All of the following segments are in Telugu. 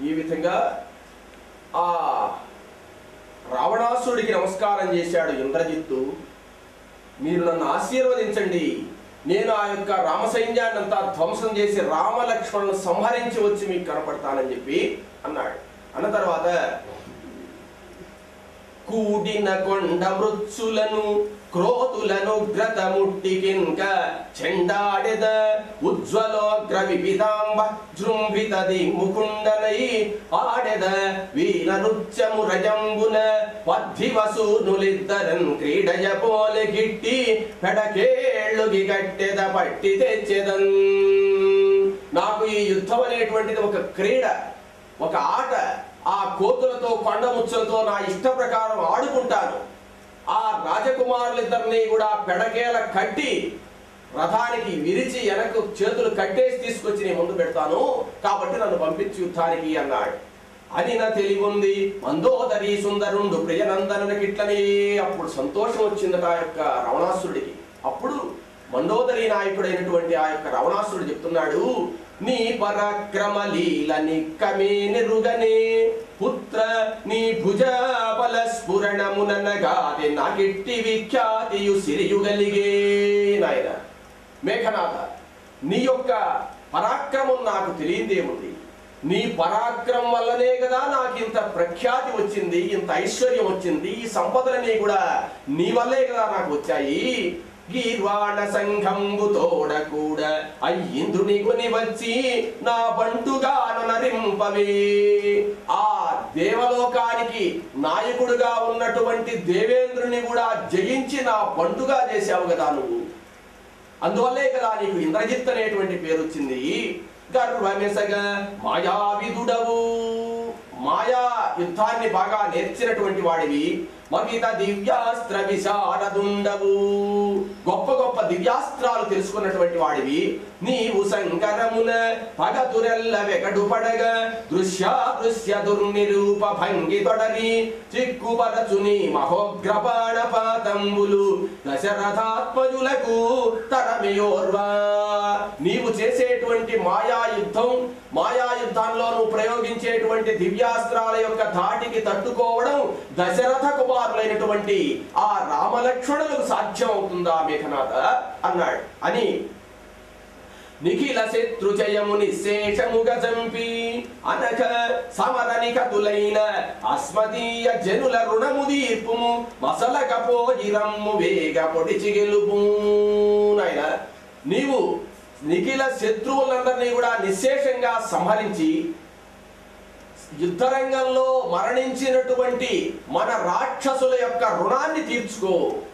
ఈ విధంగా ఆ రావణాసురుడికి నమస్కారం చేశాడు ఇంద్రజిత్తు మీరు నన్ను ఆశీర్వదించండి నేను ఆ యొక్క రామ సైన్యాన్ని అంతా ధ్వంసం చేసి రామలక్ష్మణులను సంహరించి వచ్చి మీకు కనపడతానని చెప్పి అన్నాడు అన్న తర్వాత కూడిన కొండ మృత్సులను క్రోతులను గ్రత ముట్టికింక చెండాడెద ఉజ్వలోగ్ర వివిధాంబ జృంభితది ముకుండనై ఆడెద వీర నృత్యము రజంబున పద్ది వసూనులిద్దరన్ క్రీడయ పోలె గిట్టి పెడకేళ్ళు గిగట్టెద పట్టి తెచ్చెదన్ నాకు ఈ యుద్ధం అనేటువంటిది ఒక క్రీడ ఒక ఆట ఆ కోతులతో కొండ ముచ్చలతో నా ఇష్ట ప్రకారం ఆడుకుంటాను ఆ రాజకుమారులిద్దరిని కూడా పెడకేల కట్టి రథానికి విరిచి వెనక్కు చేతులు కట్టేసి తీసుకొచ్చి నేను ముందు పెడతాను కాబట్టి నన్ను పంపించి యుద్ధానికి అన్నాడు అని నా తెలివుంది మందోదరి సుందరుండు ప్రియనందనునికిట్లని అప్పుడు సంతోషం వచ్చిందట ఆ యొక్క రావణాసురుడికి అప్పుడు మండోదరి నాయకుడైనటువంటి ఆ యొక్క రావణాసురుడు చెప్తున్నాడు నీ పరాక్రమ లీల నిక్కమే నెరుగనే పుత్ర నీ భుజ బల స్ఫురణముననగాది నాకిట్టి విఖ్యాతియు సిరియుగలిగే నాయన మేఘనాథ నీ యొక్క పరాక్రమం నాకు తెలియదేముంది నీ పరాక్రమం వల్లనే కదా నాకు ఇంత ప్రఖ్యాతి వచ్చింది ఇంత ఐశ్వర్యం వచ్చింది ఈ సంపదలన్నీ కూడా నీ వల్లే కదా నాకు వచ్చాయి గీర్వాణ సంఘంబు తోడ కూడా అయ్యింద్రుని కొని వచ్చి నా బంటుగాను నరింపవే ఆ దేవలోకానికి నాయకుడుగా ఉన్నటువంటి దేవేంద్రుని కూడా జయించి నా బంటుగా చేశావు కదా నువ్వు అందువల్లే కదా నీకు ఇంద్రజిత్ అనేటువంటి పేరు వచ్చింది గర్వమెసగ మాయావిదుడవు మాయా యుద్ధాన్ని బాగా నేర్చినటువంటి వాడివి మగిత దివ్యాస్త్ర విశారదుండవు గొప్ప గొప్ప దివ్యాస్త్రాలు తెలుసుకున్నటువంటి వాడివి నీవు సంకరమున పగతురెల్ల వెకడు పడగ దృశ్య దృశ్య దుర్నిరూప భంగి తొడరి చిక్కుపరచుని మహోగ్రపాణ పాతంబులు దశరథాత్మజులకు తరమియోర్వా నీవు చేసేటువంటి మాయా యుద్ధం మాయా యుద్ధంలో నువ్వు ప్రయోగించేటువంటి దివ్యాస్త్రాల యొక్క ధాటికి తట్టుకోవడం దశరథ కుమారులైనటువంటి ఆ రామలక్ష్మణులకు సాధ్యం అవుతుందా మేఘనాథ అన్నాడు అని నిఖిల శత్రు జయము నిశేషముగ జంపి అనక సమరని కతులైన అస్మదీయ జనుల రుణము దీర్పుము మసలకపోయి రమ్ము వేగ పొడిచి గెలుపు నాయన నీవు నిఖిల శత్రువులందరినీ కూడా నిశేషంగా సంహరించి యుద్ధరంగంలో మరణించినటువంటి మన రాక్షసుల యొక్క రుణాన్ని తీర్చుకో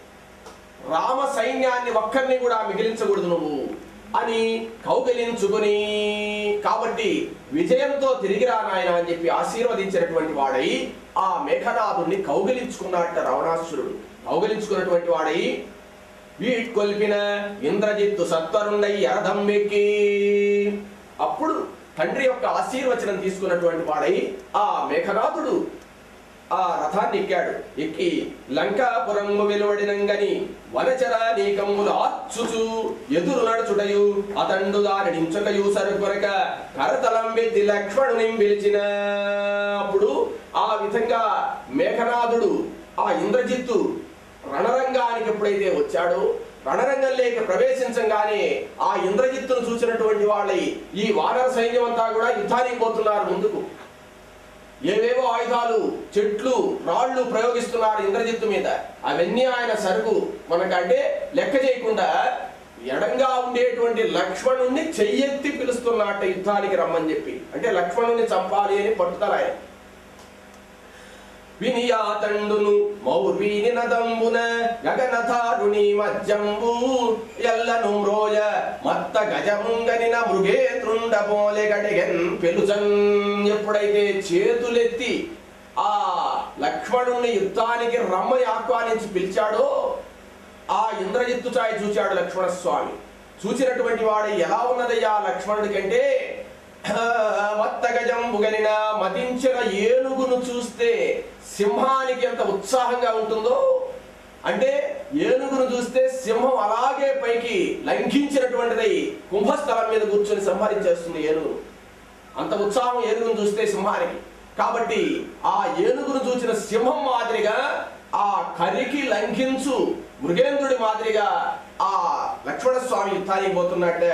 రామ సైన్యాన్ని ఒక్కరిని కూడా మిగిలించకూడదు నువ్వు అని కౌగిలించుకుని కాబట్టి విజయంతో తిరిగి రా నాయన అని చెప్పి ఆశీర్వదించినటువంటి వాడై ఆ మేఘనాథుణ్ణి కౌగిలించుకున్నట్ట రావణాసురుడు కౌగిలించుకున్నటువంటి వాడై వీట్కొల్పిన ఇంద్రజిత్తు సత్వరుండై ఎరదం ఎక్కి అప్పుడు తండ్రి యొక్క ఆశీర్వచనం తీసుకున్నటువంటి వాడై ఆ మేఘనాథుడు ఆ రథాన్ని ఎక్కాడు ఎక్కి లంకాపురము వెలువడినంగని వనచర నీకమ్ములు ఆర్చుచు ఎదురు నడుచుటయు అతండు దాని నించుకయు సరుకొరక కరతలం వెత్తి లక్ష్మణుని పిలిచిన అప్పుడు ఆ విధంగా మేఘనాథుడు ఆ ఇంద్రజిత్తు రణరంగానికి ఎప్పుడైతే వచ్చాడో రణరంగంలోకి ప్రవేశించంగానే ఆ ఇంద్రజిత్తును చూసినటువంటి వాళ్ళై ఈ వానర సైన్యం అంతా కూడా యుద్ధానికి పోతున్నారు ముందుకు ఏవేవో ఆయుధాలు చెట్లు రాళ్ళు ప్రయోగిస్తున్నారు ఇంద్రజిత్తు మీద అవన్నీ ఆయన సరుకు మనకంటే లెక్క చేయకుండా ఎడంగా ఉండేటువంటి లక్ష్మణుణ్ణి చెయ్యెత్తి పిలుస్తున్నట్ట యుద్ధానికి రమ్మని చెప్పి అంటే లక్ష్మణుని చంపాలి అని పట్టుదల ఆయన వినియాతండును మౌర్వీని నదంబున గగనధారుణి మధ్యంబు ఎల్లను మ్రోయ మత్త గజముంగనిన మృగేతృండ పోలె గడిగన్ పెలుచన్ ఎప్పుడైతే చేతులెత్తి ఆ లక్ష్మణుణ్ణి యుద్ధానికి రమ్మని ఆహ్వానించి పిలిచాడో ఆ ఇంద్రజిత్తు ఛాయ చూచాడు లక్ష్మణ స్వామి చూచినటువంటి వాడు ఎలా ఉన్నదయ్యా లక్ష్మణుడి కంటే మత్త గజంబుగనిన మదించిన ఏనుగును చూస్తే సింహానికి ఎంత ఉత్సాహంగా ఉంటుందో అంటే ఏనుగును చూస్తే సింహం అలాగే పైకి లంఘించినటువంటిదై కుంభస్థలం మీద కూర్చొని సంహరించేస్తుంది ఏనుగు అంత ఉత్సాహం ఏనుగును చూస్తే సింహానికి కాబట్టి ఆ ఏనుగును చూసిన సింహం మాదిరిగా ఆ కరికి లంఘించు మృగేంద్రుడి మాదిరిగా ఆ లక్ష్మణ స్వామి యుద్ధానికి పోతున్నట్టే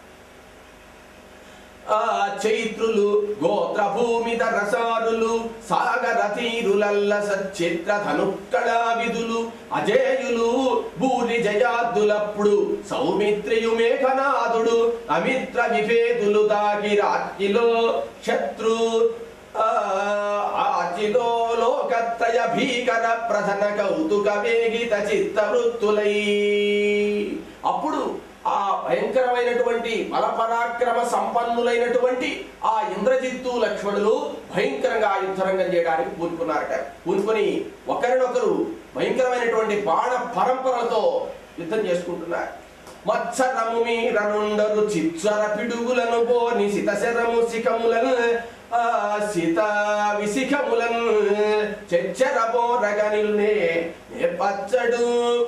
ఆ చైత్రులు గోత్ర భూమిద రసారులు సాగర తీరులల్ల సచిత్ర ధనుక్కళ విధులు అజేయులు భూరి జయాద్దులప్పుడు సౌమిత్రియు మేఘనాథుడు అమిత్ర విభేదులు దాగి రాజ్ఞిలో శత్రు ఆ, ఆచిలో లోకత్రయ భీకర ప్రధన కౌతుక వేగిత చిత్తవృత్తులై అప్పుడు ఆ భయంకరమైనటువంటి బలపరాక్రమ సంపన్నులైనటువంటి ఆ ఇంద్రజిత్తు లక్ష్మణులు భయంకరంగా ఆ యుద్ధరంగం చేయడానికి పూనుకున్నారట పూనుకొని ఒకరినొకరు భయంకరమైనటువంటి బాణ పరంపరలతో యుద్ధం చేసుకుంటున్నారు మత్సరము మీరనుండరు చిచ్చర పిడుగులను బోని సితశరము శిఖములను ఆ సిత విశిఖములను చెచ్చర బోరగనిల్నే నేర్పచ్చడు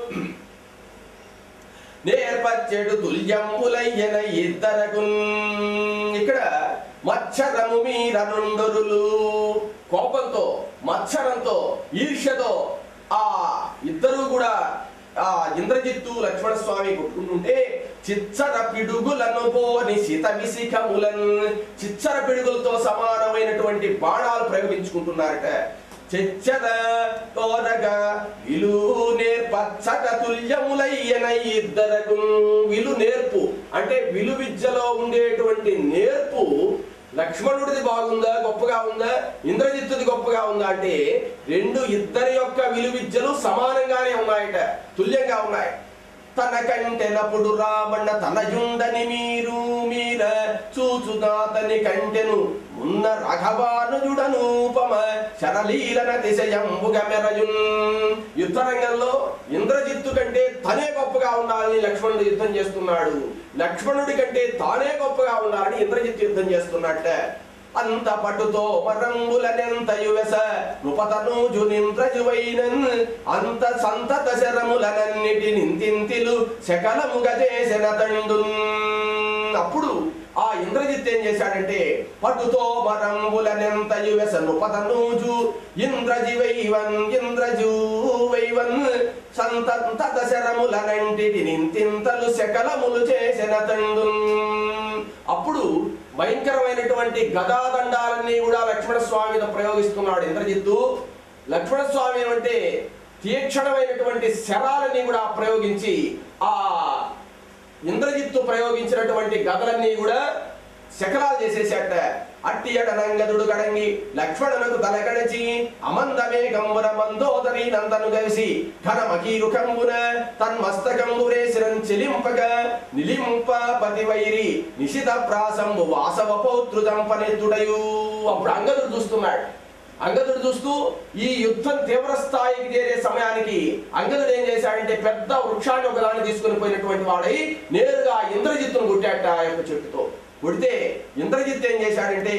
నేర్పచ్చడు తుల్యంబులయ్యన ఇద్దరకు ఇక్కడ మత్సరము మీరనుండరులు కోపంతో మత్సరంతో ఈర్ష్యతో ఆ ఇద్దరు కూడా ఆ ఇంద్రజిత్తు లక్ష్మణ స్వామి కొట్టుకుంటుంటే చిచ్చర పిడుగులను పోని శిత విశిఖములను చిచ్చర పిడుగులతో సమానమైనటువంటి బాణాలు ప్రయోగించుకుంటున్నారట చెచ్చర తోరగా విలు నేర్పచ్చట తుల్యములయ్యన ఇద్దరకు విలు నేర్పు అంటే విలు విద్యలో ఉండేటువంటి నేర్పు లక్ష్మణుడిది బాగుందా గొప్పగా ఉందా ఇంద్రజిత్తుది గొప్పగా ఉందా అంటే రెండు ఇద్దరి యొక్క విలు విద్యలు సమానంగానే ఉన్నాయట తుల్యంగా ఉన్నాయి తన కంటెనప్పుడు రామన్న తనయుండని మీరు మీర చూచుదాతని కంటెను మున్న రఘవానుజుడనూపమ శరలీలన తిశయంబుగ మెరయున్ యుద్ధరంగంలో ఇంద్రజిత్తు కంటే తనే గొప్పగా ఉండాలని లక్ష్మణుడు యుద్ధం చేస్తున్నాడు లక్ష్మణుడి కంటే తానే గొప్పగా ఉండాలని ఇంద్రజిత్తు యుద్ధం చేస్తున్నట్ట అంత పట్టుతో మరంబులనెంత యువస నృపతనూజు నింద్రజువైనన్ అంత సంతత శరములనన్నిటి నింతింతిలు శకలముగ చేసిన తండున్ అప్పుడు ఆ ఇంద్రజిత్ ఏం చేశాడంటే పట్టుతో మరంబులనెంత యువస నృపతనూజు ఇంద్రజివైవన్ ఇంద్రజూ వైవన్ సంతంత శరములనంటిటి నింతింతలు శకలములు చేసిన తండున్ అప్పుడు భయంకరమైనటువంటి గదాదండాలన్నీ కూడా లక్ష్మణ స్వామి మీద ప్రయోగిస్తున్నాడు ఇంద్రజిత్తు లక్ష్మణ స్వామి ఏమంటే తీక్షణమైనటువంటి శరాలన్నీ కూడా ప్రయోగించి ఆ ఇంద్రజిత్తు ప్రయోగించినటువంటి గదలన్నీ కూడా శకలాలు చేసేసాట అట్టి ఎడనంగదుడు గడంగి లక్ష్మణునకు తలకడచి అమందమే గంబున మందోదరి నందను గవిసి ఘనమకీరు కంబున తన్మస్తకంబురేశిరం చెలింపక నిలింప పతివైరి నిశిత ప్రాసంబు వాసవ పౌత్రుదంపనెత్తుడయు అప్పుడు అంగదుడు చూస్తున్నాడు అంగదుడు చూస్తూ ఈ యుద్ధం తీవ్ర స్థాయికి చేరే సమయానికి అంగదుడు ఏం చేశాడంటే పెద్ద వృక్షాన్ని ఒకదాన్ని తీసుకొని పోయినటువంటి వాడై నేరుగా ఇంద్రజిత్తును కొట్టాట ఆ యొక్క చెట్టుతో కొడితే ఇంద్రజిత్ ఏం చేశాడంటే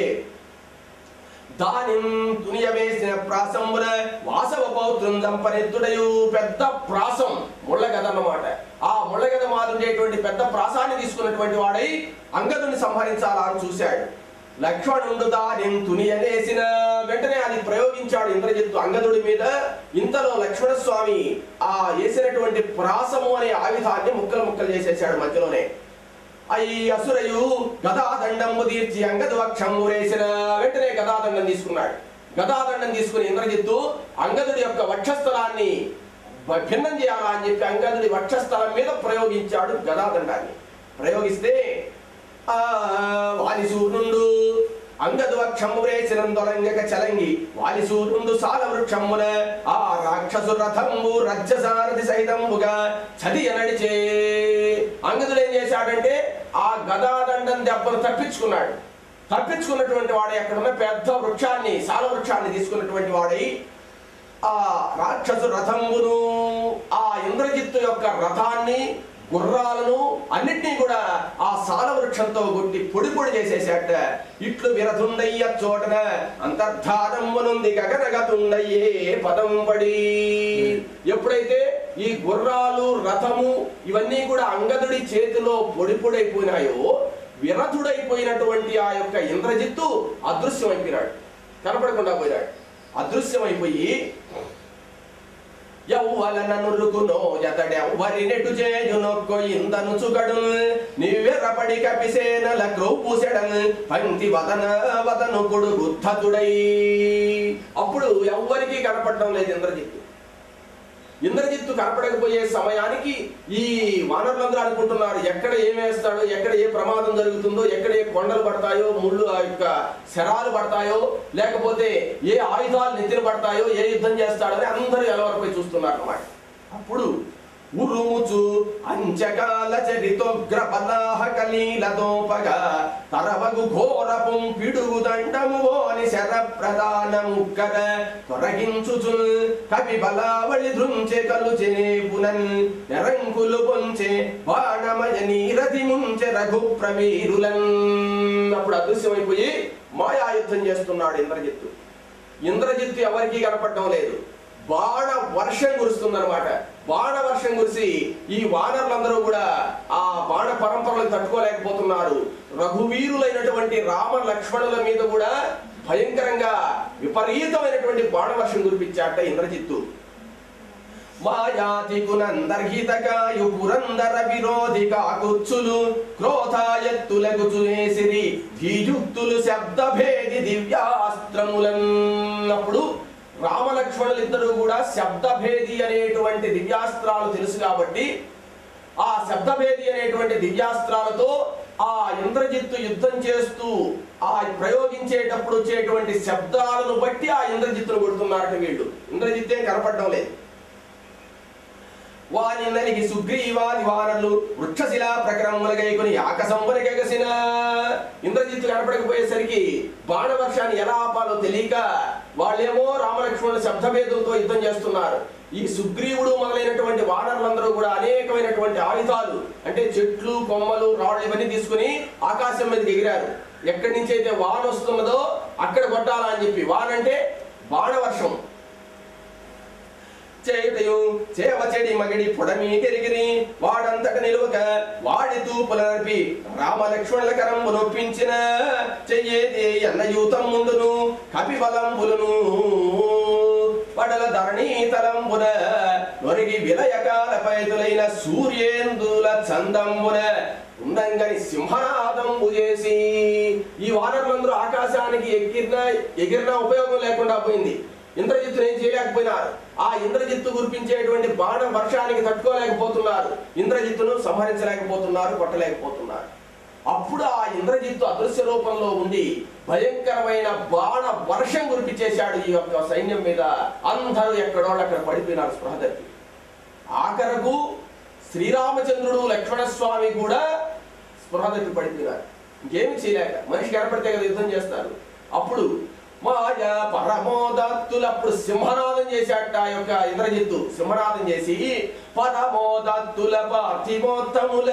దాని తునియ వేసిన ప్రాసంబున వాసవ పౌత్రం దంపనెత్తుడయు పెద్ద ప్రాసం ముళ్ళగద అన్నమాట ఆ ముళ్ళగద మాదుండేటువంటి పెద్ద ప్రాసాన్ని తీసుకున్నటువంటి వాడై అంగదుని సంహరించాలా అని చూశాడు లక్ష్మణుండు దాని తునియనేసిన వెంటనే అది ప్రయోగించాడు ఇంద్రజిత్తు అంగదుడి మీద ఇంతలో లక్ష్మణ స్వామి ఆ వేసినటువంటి ప్రాసము అనే ఆయుధాన్ని ముక్కలు ముక్కలు చేసేసాడు మధ్యలోనే అయి అసురయు గదాదండము తీర్చి అంగదు వక్షము రేసిన వెంటనే గదాదండం తీసుకున్నాడు గదాదండం తీసుకుని ఇంద్రజిత్తు అంగదుడి యొక్క వక్షస్థలాన్ని బ- భిన్నం చేయాలా అని చెప్పి అంగదుడి వక్షస్థలం మీద ప్రయోగించాడు గదాదండాన్ని ప్రయోగిస్తే ఆ వాలిసూరుండు అంగదు వక్షము రేసినం దొలంగక చలంగి వాలిసూరుండు సాల వృక్షమున ఆ రాక్షసు రథంబు రజ్జసారథి సహితంబుగా చదియ నడిచే అంగదుడు ఏం చేశాడంటే ఆ గదాదండం దెబ్బను తప్పించుకున్నాడు తప్పించుకున్నటువంటి వాడు ఎక్కడున్న పెద్ద వృక్షాన్ని సాల వృక్షాన్ని తీసుకున్నటువంటి వాడై ఆ రాక్షసు రథంబును ఆ ఇంద్రజిత్తు యొక్క రథాన్ని గుర్రాలను అన్నిటినీ కూడా ఆ సాల వృక్షంతో కొట్టి పొడి పొడి చేసేసాట ఇట్లు విరతుండయ్య చోటన అంతర్ధానమునుంది గగనగతుండయ్యే పదం పడి ఎప్పుడైతే ఈ గుర్రాలు రథము ఇవన్నీ కూడా అంగదుడి చేతిలో పొడి పొడైపోయినాయో విరథుడైపోయినటువంటి ఆ యొక్క ఇంద్రజిత్తు అదృశ్యమైపోయినాడు కనపడకుండా పోయినాడు అదృశ్యమైపోయి ఎవ్వలన నురుకునో ఎతడెవ్వరి నెటు చేయునొక్కో ఇందను చుగడు నివ్వెరపడి కపిసేనల క్రౌపుసెడన్ పంక్తి వదన వదను కొడు గుద్ధతుడై అప్పుడు ఎవ్వరికీ కనపడడం లేదు ఇంద్రజిత్తు ఇంద్రజిత్తు కనపడకపోయే సమయానికి ఈ వానరులందరూ అనుకుంటున్నారు ఎక్కడ ఏం వేస్తాడో ఎక్కడ ఏ ప్రమాదం జరుగుతుందో ఎక్కడ ఏ కొండలు పడతాయో ముళ్ళు ఆ యొక్క శరాలు పడతాయో లేకపోతే ఏ ఆయుధాలు నెత్తిన పడతాయో ఏ యుద్ధం చేస్తాడో అని అందరూ ఎలవరపై చూస్తున్నారు అన్నమాట అప్పుడు ఉరుముచు అంచకాల చరితోగ్ర బలాహ కలీలతోపగా తరవగు ఘోరపుం పిడుగు దండము ఓని శర ప్రధాన ముక్కర తొరగించుచు కవి బలావళి ధృంచె కలు పునన్ ఎరంకులు పొంచె బాణమయ నీరతి ముంచె రఘు ప్రవీరులన్ అప్పుడు అదృశ్యమైపోయి మాయాయుద్ధం చేస్తున్నాడు ఇంద్రజిత్తు ఇంద్రజిత్తు ఎవరికీ కనపడడం లేదు బాణ వర్షం కురుస్తుందన్నమాట బాణ వర్షం కురిసి ఈ వానరులందరూ కూడా ఆ బాణ పరంపరలను తట్టుకోలేకపోతున్నారు రఘువీరులైనటువంటి రామ లక్ష్మణుల మీద కూడా భయంకరంగా విపరీతమైనటువంటి బాణ వర్షం కురిపించాట ఇంద్రజిత్తు మాయాతి కునందర్హితకాయు పురందర విరోధి కాకుచ్చులు క్రోధాయత్తులకు చూసిరి ధీయుక్తులు శబ్దభేది దివ్యాస్త్రములన్నప్పుడు రామలక్ష్మణులు ఇద్దరు కూడా శబ్దభేది అనేటువంటి దివ్యాస్త్రాలు తెలుసు కాబట్టి ఆ శబ్దభేది అనేటువంటి దివ్యాస్త్రాలతో ఆ ఇంద్రజిత్తు యుద్ధం చేస్తూ ఆ ప్రయోగించేటప్పుడు వచ్చేటువంటి శబ్దాలను బట్టి ఆ ఇంద్రజిత్తును కొడుతున్నారట వీళ్ళు ఇంద్రజిత్తే కనపడడం లేదు వాని నలిగి సుగ్రీవాది వానరులు వృక్షశిలా ప్రక్రమములగైకొని ఆకసంబరికెగసిన ఇంద్రజిత్తు కనపడకపోయేసరికి బాణవర్షాన్ని ఎలా ఆపాలో తెలియక వాళ్ళేమో రామలక్ష్మణుల శబ్దభేదంతో యుద్ధం చేస్తున్నారు ఈ సుగ్రీవుడు మొదలైనటువంటి వానరులందరూ కూడా అనేకమైనటువంటి ఆయుధాలు అంటే చెట్లు కొమ్మలు రాళ్ళు ఇవన్నీ తీసుకుని ఆకాశం మీదకి ఎగిరారు ఎక్కడి నుంచి అయితే వాన వస్తున్నదో అక్కడ కొట్టాలా అని చెప్పి వాన్ అంటే బాణవర్షం చేయుటయు చేవ చెడి మగిడి పొడమి కెరిగిరి వాడంతట నిలువక వాడి తూపుల నడిపి రామ లక్ష్మణుల కరంబు నొప్పించిన చెయ్యేది ఎన్నయూతం ముందును కపిబలంబులను పడల ధరణీ తలంబున నొరిగి విలయకాల పైతులైన సూర్యేందుల చందంబున ఉండంగని సింహనాదంబు చేసి ఈ వానరులందరూ ఆకాశానికి ఎగిరినా ఎగిరినా ఉపయోగం లేకుండా పోయింది ఇంద్రజిత్తును ఏం చేయలేకపోయినారు ఆ ఇంద్రజిత్తు కురిపించేటువంటి బాణ వర్షానికి తట్టుకోలేకపోతున్నారు ఇంద్రజిత్తును సంహరించలేకపోతున్నారు కొట్టలేకపోతున్నారు అప్పుడు ఆ ఇంద్రజిత్తు అదృశ్య రూపంలో ఉండి భయంకరమైన బాణ వర్షం కురిపించేశాడు ఈ యొక్క సైన్యం మీద అందరూ ఎక్కడోళ్ళు అక్కడ పడిపోయినారు స్పృహ తప్పి ఆఖరకు శ్రీరామచంద్రుడు లక్ష్మణస్వామి కూడా స్పృహ తప్పి పడిపోయినారు ఇంకేమి చేయలేక మనిషి కనపడితే కదా యుద్ధం చేస్తారు అప్పుడు మాయ పరమోదత్తులు అప్పుడు సింహనాదం చేశాట ఆ యొక్క ఇంద్రజిత్తు సింహనాదం చేసి పరమోదత్తుల పార్థిమోత్తముల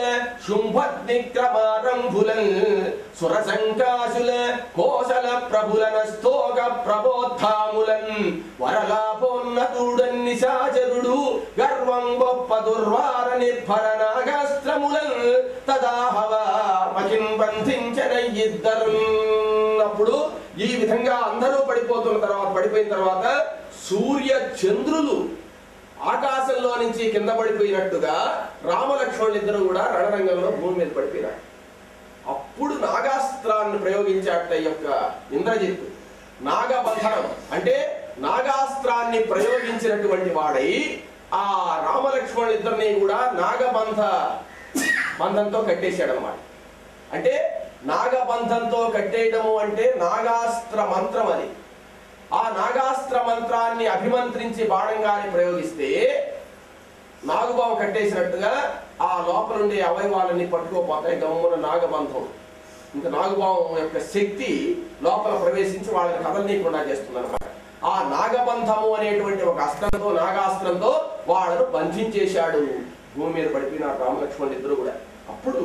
శుంభగ్నిక్రమారంభులన్ సుర సంకాశుల కోశల ప్రభులన స్తోక ప్రబోద్ధాములన్ వరలాపోన్నతుడన్ నిశాచరుడు గర్వం గొప్ప దుర్వార నిర్భర నాగాస్త్రములన్ తదాహవ మహిం బంధించిన ఇద్దరు అప్పుడు ఈ విధంగా అందరూ పడిపోతున్న తర్వాత పడిపోయిన తర్వాత సూర్య చంద్రులు ఆకాశంలో నుంచి కింద పడిపోయినట్టుగా రామలక్ష్మణులు ఇద్దరు కూడా రణరంగంలో భూమి మీద పడిపోయినారు అప్పుడు నాగాస్త్రాన్ని ప్రయోగించాట ఈ యొక్క ఇంద్రజిత్తు నాగబంధనం అంటే నాగాస్త్రాన్ని ప్రయోగించినటువంటి వాడై ఆ రామలక్ష్మణులు ఇద్దరిని కూడా నాగబంధ బంధంతో కట్టేశాడు అనమాట అంటే నాగబంధంతో కట్టేయడము అంటే నాగాస్త్ర మంత్రం అది ఆ నాగాస్త్ర మంత్రాన్ని అభిమంత్రించి బాణంగాని ప్రయోగిస్తే నాగుబావు కట్టేసినట్టుగా ఆ లోపల ఉండే అవయవాలన్నీ పట్టుకోపోతాయి గమ్మున నాగబంధం ఇంకా నాగుబావం యొక్క శక్తి లోపల ప్రవేశించి వాళ్ళని కదలనీయకుండా చేస్తుంది అనమాట ఆ నాగబంధము అనేటువంటి ఒక అస్త్రంతో నాగాస్త్రంతో వాళ్ళను బంధించేశాడు భూమి మీద పడిపోయినారు రామలక్ష్మణులు ఇద్దరు కూడా అప్పుడు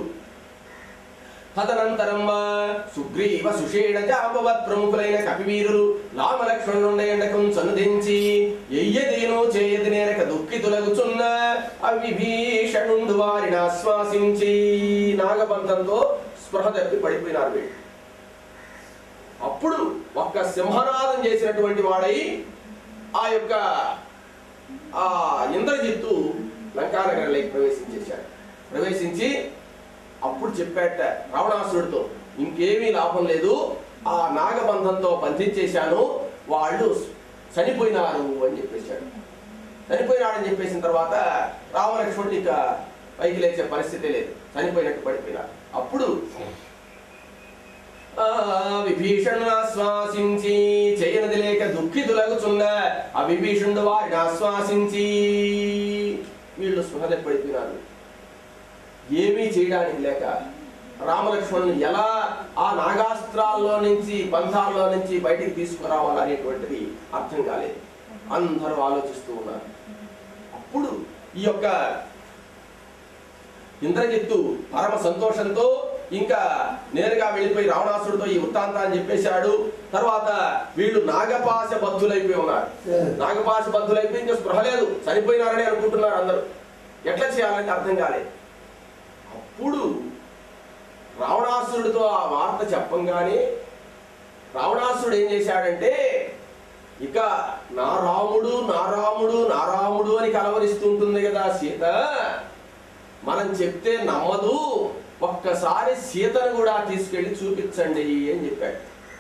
తదనంతరం వా సుగ్రీవ సుషేణ జాంబవత్ ప్రముఖులైన కపివీరులు రామలక్ష్మణుండ ఎండకం చనుదించి ఎయ్యదేనో చేయది నేరక దుఃఖి తొలగుచున్న అవిభీషణుండు వారిని ఆశ్వాసించి నాగబంధంతో స్పృహ తప్పి పడిపోయినారు వీళ్ళు అప్పుడు ఒక్క సింహనాదం చేసినటువంటి వాడై ఆ యొక్క ఆ ఇంద్రజిత్తు లంకానగరంలోకి ప్రవేశించేశాడు ప్రవేశించి అప్పుడు చెప్పాట రావణాసురుడితో ఇంకేమీ లాభం లేదు ఆ నాగబంధంతో బంధించేశాను వాళ్ళు చనిపోయినారు అని చెప్పేశాడు చనిపోయినాడని చెప్పేసిన తర్వాత రామలక్ష్మణుడు ఇక పైకి లేచే పరిస్థితి లేదు చనిపోయినట్టు పడిపోయినారు అప్పుడు ఆ విభీషణుడు ఆశ్వాసించి చేయనది లేక దుఃఖితులగుచున్న ఆ విభీషణుడు వారిని ఆశ్వాసించి వీళ్ళు స్పృహ పడిపోయినారు ఏమీ చేయడానికి లేక రామలక్ష్మణుని ఎలా ఆ నాగాస్త్రాల్లో నుంచి బంధాల్లో నుంచి బయటికి తీసుకురావాలనేటువంటిది అర్థం కాలేదు అందరూ ఆలోచిస్తూ ఉన్నారు అప్పుడు ఈ యొక్క ఇంద్రజిత్తు పరమ సంతోషంతో ఇంకా నేరుగా వెళ్ళిపోయి రావణాసుడితో ఈ వృత్తాంతాన్ని చెప్పేశాడు తర్వాత వీళ్ళు నాగపాశ బద్ధులైపోయి ఉన్నారు నాగపాశ బద్ధులైపోయి ఇంకా స్పృహ లేదు చనిపోయినారని అనుకుంటున్నారు అందరూ ఎట్లా చేయాలని అర్థం కాలేదు అప్పుడు రావణాసురుడితో ఆ వార్త చెప్పంగానే రావణాసురుడు ఏం చేశాడంటే ఇక నా రాముడు నా రాముడు నా రాముడు అని కలవరిస్తుంటుంది కదా సీత మనం చెప్తే నమ్మదు ఒక్కసారి సీతను కూడా తీసుకెళ్ళి చూపించండి అని చెప్పాడు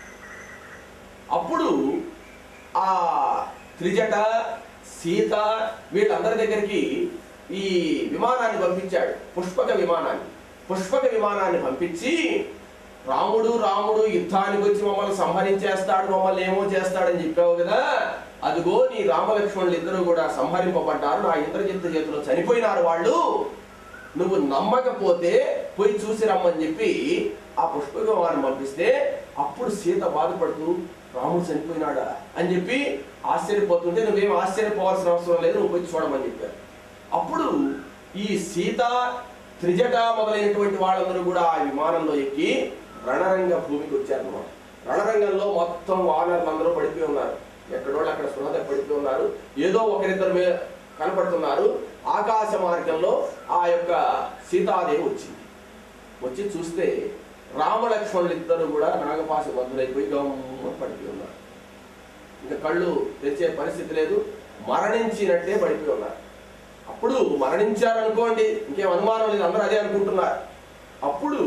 అప్పుడు ఆ త్రిజట సీత వీళ్ళందరి దగ్గరికి ఈ విమానాన్ని పంపించాడు పుష్పక విమానాన్ని పుష్పక విమానాన్ని పంపించి రాముడు రాముడు యుద్ధానికి వచ్చి మమ్మల్ని సంహరించేస్తాడు మమ్మల్ని ఏమో చేస్తాడని చెప్పావు కదా అదిగో నీ రామలక్ష్మణులు ఇద్దరు కూడా సంహరింపబడ్డారు నా ఇంద్రజిత్తు చేతిలో చనిపోయినారు వాళ్ళు నువ్వు నమ్మకపోతే పోయి చూసి రమ్మని చెప్పి ఆ పుష్పక విమానం పంపిస్తే అప్పుడు సీత బాధపడుతూ రాముడు చనిపోయినాడా అని చెప్పి ఆశ్చర్యపోతుంటే నువ్వేం ఆశ్చర్యపోవాల్సిన అవసరం లేదు నువ్వు పోయి చూడమని చెప్పారు అప్పుడు ఈ సీత త్రిజట మొదలైనటువంటి వాళ్ళందరూ కూడా ఆ విమానంలో ఎక్కి రణరంగ భూమికి వచ్చారన్నమాట రణరంగంలో మొత్తం వానరులందరూ పడిపోయి ఉన్నారు ఎక్కడోళ్ళు అక్కడ స్పృహ పడిపోయి ఉన్నారు ఏదో ఒకరిద్దరు మీద కనపడుతున్నారు ఆకాశ మార్గంలో ఆ యొక్క సీతాదేవి వచ్చింది వచ్చి చూస్తే రామలక్ష్మణులు ఇద్దరు కూడా నాగపాశ బద్దులైపోయి గమ్మ పడిపోయి ఉన్నారు ఇంకా కళ్ళు తెచ్చే పరిస్థితి లేదు మరణించినట్టే పడిపోయి ఉన్నారు అప్పుడు మరణించారనుకోండి ఇంకేం అనుమానం లేదు అందరూ అదే అనుకుంటున్నారు అప్పుడు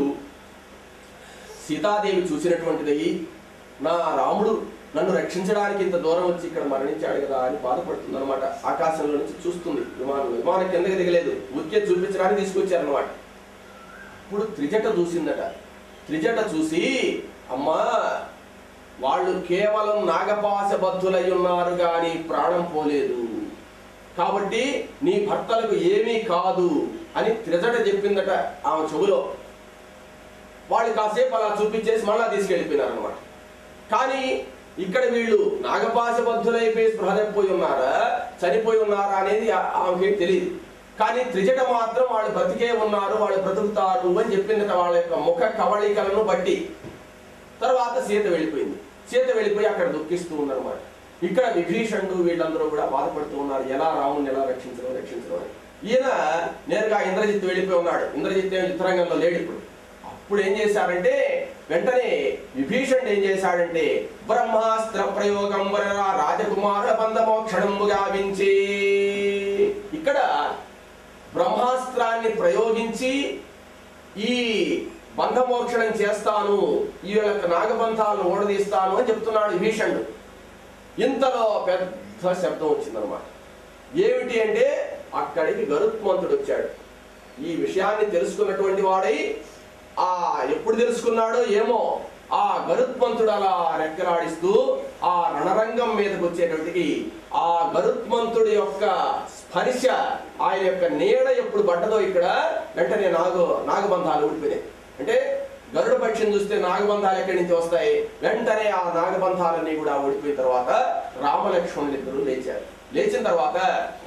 సీతాదేవి చూసినటువంటిది నా రాముడు నన్ను రక్షించడానికి ఇంత దూరం వచ్చి ఇక్కడ మరణించాడు కదా అని బాధపడుతుంది అనమాట ఆకాశంలో నుంచి చూస్తుంది విమానం విమానం కిందకి దిగలేదు ఊరికే చూపించడానికి తీసుకొచ్చారనమాట ఇప్పుడు త్రిజట చూసిందట త్రిజట చూసి అమ్మా వాళ్ళు కేవలం నాగపాశ బద్ధులై ఉన్నారు కానీ ప్రాణం పోలేదు కాబట్టి నీ భర్తలకు ఏమీ కాదు అని త్రిజట చెప్పిందట ఆమె చెవులో వాళ్ళు కాసేపు అలా చూపించేసి మళ్ళా తీసుకెళ్ళిపోయినారు అనమాట కానీ ఇక్కడ వీళ్ళు నాగపాశ బద్ధులైపోయి స్పృహ తప్పిపోయి ఉన్నారా చనిపోయి ఉన్నారా అనేది ఆ- ఆమెకి తెలియదు కానీ త్రిజట మాత్రం వాళ్ళు బ్రతికే ఉన్నారు వాళ్ళు బ్రతుకుతారు అని చెప్పిందట వాళ్ళ యొక్క ముఖ కవళికలను బట్టి తర్వాత సీత వెళ్ళిపోయింది సీత వెళ్ళిపోయి అక్కడ దుఃఖిస్తూ ఉందన్నమాట ఇక్కడ విభీషణుడు వీళ్ళందరూ కూడా బాధపడుతూ ఉన్నారు ఎలా రాముని ఎలా రక్షించడం రక్షించడం అని ఈయన నేరుగా ఇంద్రజిత్ వెళ్ళిపోయి ఉన్నాడు ఇంద్రజిత్ ఏం యుద్ధరంగంలో లేడు ఇప్పుడు అప్పుడు ఏం చేశారంటే వెంటనే విభీషణుడు ఏం చేశాడంటే బ్రహ్మాస్త్ర ప్రయోగం వలన రాజకుమారుల బంధమోక్షణము గావించి ఇక్కడ బ్రహ్మాస్త్రాన్ని ప్రయోగించి ఈ బంధమోక్షణం చేస్తాను ఈ యొక్క నాగబంధాలను ఓడదీస్తాను అని చెప్తున్నాడు విభీషణుడు ఇంతలో పెద్ద శబ్దం వచ్చిందనమాట ఏమిటి అంటే అక్కడికి గరుత్మంతుడు వచ్చాడు ఈ విషయాన్ని తెలుసుకున్నటువంటి వాడై ఆ ఎప్పుడు తెలుసుకున్నాడో ఏమో ఆ గరుత్మంతుడు అలా రెక్కలాడిస్తూ ఆ రణరంగం మీదకి వచ్చేటప్పటికి ఆ గరుత్మంతుడి యొక్క స్పర్శ ఆయన యొక్క నీడ ఎప్పుడు పడ్డదో ఇక్కడ వెంటనే నాగు నాగబంధాలు ఊడిపోయినాయి అంటే గరుడ పక్షిని చూస్తే నాగబంధాలు ఎక్కడి నుంచి వస్తాయి వెంటనే ఆ నాగబంధాలన్నీ కూడా ఊడిపోయిన తర్వాత రామలక్ష్మణులు ఇద్దరు లేచారు లేచిన తర్వాత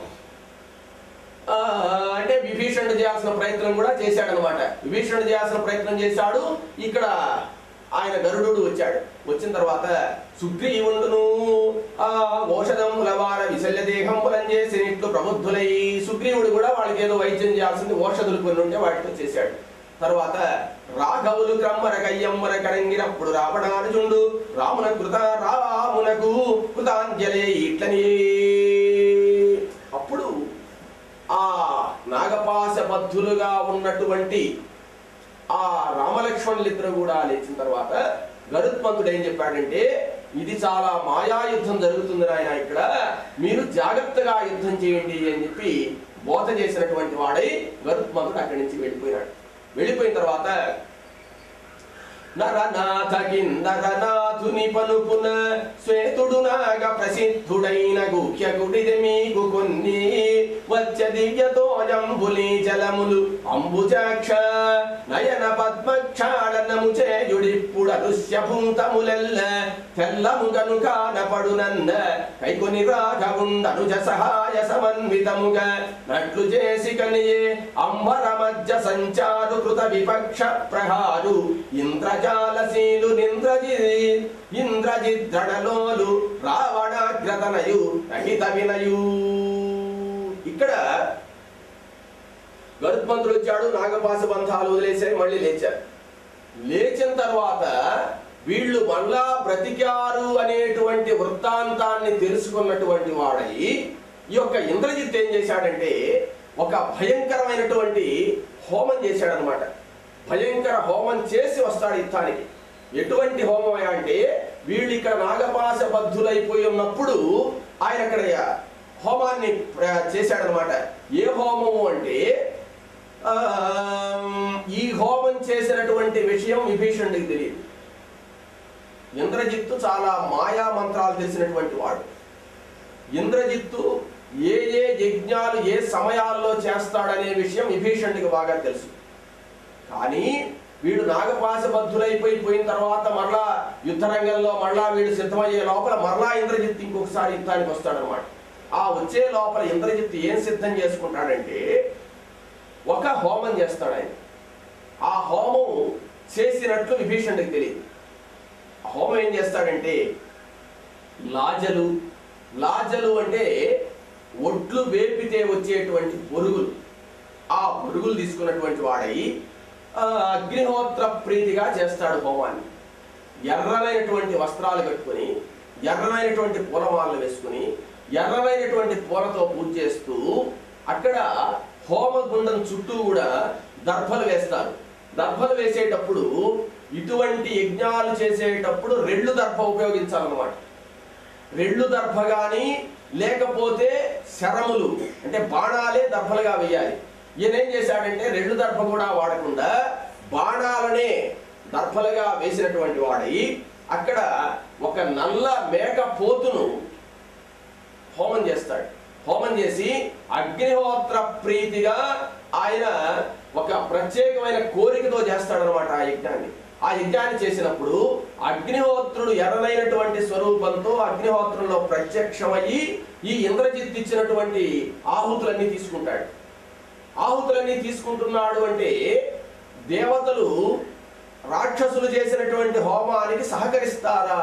ఆ, అంటే విభీషణుడు చేయాల్సిన ప్రయత్నం కూడా చేశాడనమాట విభీషణుడు చేయాల్సిన ప్రయత్నం చేశాడు ఇక్కడ ఆయన గరుడు వచ్చాడు వచ్చిన తర్వాత సుగ్రీవుండును ఆ ఔషధముల వార విశల్య దేహంబులం చేసినట్లు ప్రబుద్ధులై సుగ్రీవుడు కూడా వాళ్ళకి ఏదో వైద్యం చేయాల్సింది ఔషధులు కొన్ని ఉంటే వాటితో చేశాడు తర్వాత రాఘవులు క్రమ్మర కయ్యమ్మర కడంగినప్పుడు రావణానుజుండు రామున కృత రామునకు కృతాంజలి ఇట్లని అప్పుడు ఆ నాగపాశ బద్ధులుగా ఉన్నటువంటి ఆ రామలక్ష్మణులిద్దరు కూడా లేచిన తర్వాత గరుత్మంతుడు ఏం చెప్పాడంటే ఇది చాలా మాయా యుద్ధం జరుగుతుంది నాయన ఇక్కడ మీరు జాగ్రత్తగా యుద్ధం చేయండి అని చెప్పి బోధ చేసినటువంటి వాడై గరుత్మంతుడు అక్కడి నుంచి వెళ్ళిపోయినాడు వెళ్ళిపోయిన తర్వాత నరనాథ కిందరనాథుని పలుపున శ్వేతుడు నాగ ప్రసిద్ధుడైన గుఖ్యకుడిది మీకు కొన్ని వచ్చ దివ్యతోజంబులి జలములు అంబుజాక్ష నయన పద్మక్షాళనము చేయుడిప్పుడు అదృశ్యభూతములెల్ల తెల్లముగను కానపడునంద కైకొని రాఘవుండనుజ సహాయ సమన్వితముగా నట్లు చేసి కనియే అంబర మధ్య సంచారు కృత విపక్ష ప్రహారు ఇంద్రజాలశీలు నింద్రజి ఇంద్రజిద్రణలోలు రావణాగ్రతనయు రహిత వినయు ఇక్కడ గరుత్మంతుడు వచ్చాడు నాగపాశ బంధాలు వదిలేసాయి మళ్ళీ లేచారు లేచిన తర్వాత వీళ్ళు మళ్ళా బ్రతికారు అనేటువంటి వృత్తాంతాన్ని తెలుసుకున్నటువంటి వాడై ఈ యొక్క ఇంద్రజిత్ ఏం చేశాడంటే ఒక భయంకరమైనటువంటి హోమం చేశాడనమాట భయంకర హోమం చేసి వస్తాడు యుద్ధానికి ఎటువంటి హోమం అంటే వీళ్ళు ఇక్కడ నాగపాశ బద్ధులైపోయి ఉన్నప్పుడు ఆయన అక్కడ హోమాన్ని ప్ర- చేశాడనమాట ఏ హోమము అంటే ఆ, ఈ హోమం చేసినటువంటి విషయం విభీషణుడికి తెలియదు ఇంద్రజిత్తు చాలా మాయా మంత్రాలు తెలిసినటువంటి వాడు ఇంద్రజిత్తు ఏ ఏ యజ్ఞాలు ఏ సమయాల్లో చేస్తాడనే విషయం విభీషణుడికి బాగా తెలుసు కానీ వీడు నాగపాశబద్ధులైపోయి పోయిన తర్వాత మరలా యుద్ధ రంగంలో మరలా వీడు సిద్ధమయ్యే లోపల మరలా ఇంద్రజిత్ ఇంకొకసారి యుద్ధానికి వస్తాడనమాట ఆ వచ్చే లోపల ఇంద్రజిత్ ఏం సిద్ధం చేసుకుంటాడంటే ఒక హోమం చేస్తాడు ఆయన ఆ హోమం చేసినట్లు విభీషణుడికి తెలియదు ఆ హోమం ఏం చేస్తాడంటే లాజలు లాజలు అంటే ఒడ్లు వేపితే వచ్చేటువంటి పొరుగులు ఆ పొరుగులు తీసుకున్నటువంటి వాడై ఆ, అగ్నిహోత్ర ప్రీతిగా చేస్తాడు హోమాన్ని ఎర్రనైనటువంటి వస్త్రాలు కట్టుకొని ఎర్రనైనటువంటి పూలమాలలు వేసుకుని ఎర్రనైనటువంటి పూలతో పూజ చేస్తూ అక్కడ హోమగుండం చుట్టూ కూడా దర్భలు వేస్తారు దర్భలు వేసేటప్పుడు ఇటువంటి యజ్ఞాలు చేసేటప్పుడు రెళ్ళు దర్భ ఉపయోగించాలన్నమాట రెళ్ళు దర్భ గాని లేకపోతే శరములు అంటే బాణాలే దర్భలుగా వేయాలి ఈయన ఏం చేశాడంటే రెళ్ళు దర్భ కూడా వాడకుండా బాణాలనే దర్భలుగా వేసినటువంటి వాడై అక్కడ ఒక నల్ల మేక పోతును హోమం చేస్తాడు హోమం చేసి అగ్నిహోత్ర ప్రీతిగా ఆయన ఒక ప్రత్యేకమైన కోరికతో చేస్తాడనమాట ఆ యజ్ఞాన్ని ఆ యజ్ఞాన్ని చేసినప్పుడు అగ్నిహోత్రుడు ఎర్రనైనటువంటి స్వరూపంతో అగ్నిహోత్రంలో ప్రత్యక్షమయ్యి ఈ ఇంద్రజిత్ ఇచ్చినటువంటి ఆహుతులన్నీ తీసుకుంటాడు ఆహుతులన్నీ తీసుకుంటున్నాడు అంటే దేవతలు రాక్షసులు చేసినటువంటి హోమానికి సహకరిస్తారా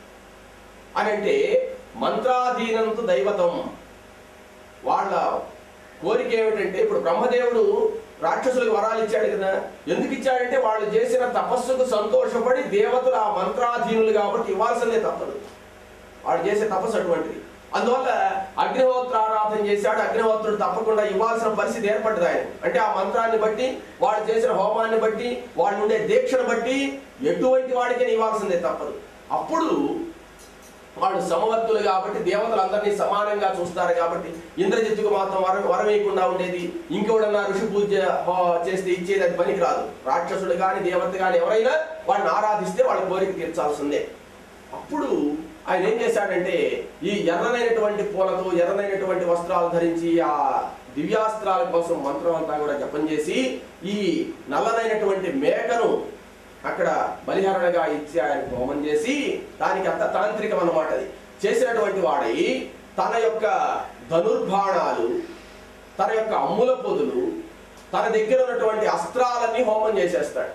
అని అంటే మంత్రాధీనంతు దైవతం వాళ్ళ కోరిక ఏమిటంటే ఇప్పుడు బ్రహ్మదేవుడు రాక్షసులకు వరాలు ఇచ్చాడు కదా ఎందుకు ఇచ్చాడంటే వాళ్ళు చేసిన తపస్సుకు సంతోషపడి దేవతలు ఆ మంత్రాధీనులు కాబట్టి ఇవ్వాల్సిందే తప్పదు వాడు చేసే తపస్సు అటువంటిది అందువల్ల అగ్నిహోత్ర ఆరాధన చేశాడు అగ్నిహోత్రుడు తప్పకుండా ఇవ్వాల్సిన పరిస్థితి ఏర్పడ్డది ఆయన అంటే ఆ మంత్రాన్ని బట్టి వాడు చేసిన హోమాన్ని బట్టి వాడు ఉండే దీక్షను బట్టి ఎటువంటి వాడికైనా ఇవ్వాల్సిందే తప్పదు అప్పుడు వాడు సమవర్తులు కాబట్టి దేవతలందరినీ సమానంగా చూస్తారు కాబట్టి ఇంద్రజిత్తుకు మాత్రం వరం వరం వేయకుండా ఉండేది ఇంకెవడన్నా ఋషి పూజ ఆ, చేస్తే ఇచ్చేది అది పనికి రాదు రాక్షసుడు కానీ దేవత కానీ ఎవరైనా వాడిని ఆరాధిస్తే వాళ్ళ కోరిక తీర్చాల్సిందే అప్పుడు ఆయన ఏం చేశాడంటే ఈ ఎర్రనైనటువంటి పూలతో ఎర్రనైనటువంటి వస్త్రాలు ధరించి ఆ దివ్యాస్త్రాల కోసం మంత్రం అంతా కూడా జపం చేసి ఈ నల్లనైనటువంటి మేకను అక్కడ బలిహరణగా ఇచ్చి ఆయన హోమం చేసి దానికి అంత తాంత్రికం అన్నమాట అది చేసినటువంటి వాడై తన యొక్క ధనుర్బాణాలు తన యొక్క అమ్ముల పొదులు తన దగ్గర ఉన్నటువంటి అస్త్రాలన్నీ హోమం చేసేస్తాడు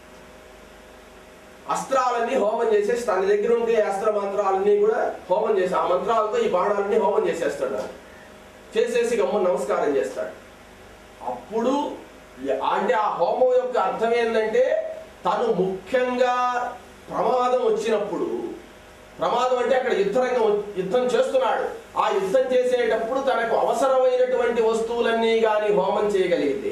అస్త్రాలన్నీ హోమం చేసేసి తన దగ్గర ఉండే అస్త్ర మంత్రాలన్నీ కూడా హోమం చేసి ఆ మంత్రాలతో ఈ బాణాలన్నీ హోమం చేసేస్తాడు ఆయన. చేసేసి గమ్మ నమస్కారం చేస్తాడు అప్పుడు ఎ- అంటే ఆ హోమం యొక్క అర్థం ఏంటంటే తను ముఖ్యంగా ప్రమాదం వచ్చినప్పుడు ప్రమాదం అంటే అక్కడ యుద్ధరంగం వ- యుద్ధం చేస్తున్నాడు ఆ యుద్ధం చేసేటప్పుడు తనకు అవసరమైనటువంటి వస్తువులన్నీ కానీ హోమం చేయగలిగితే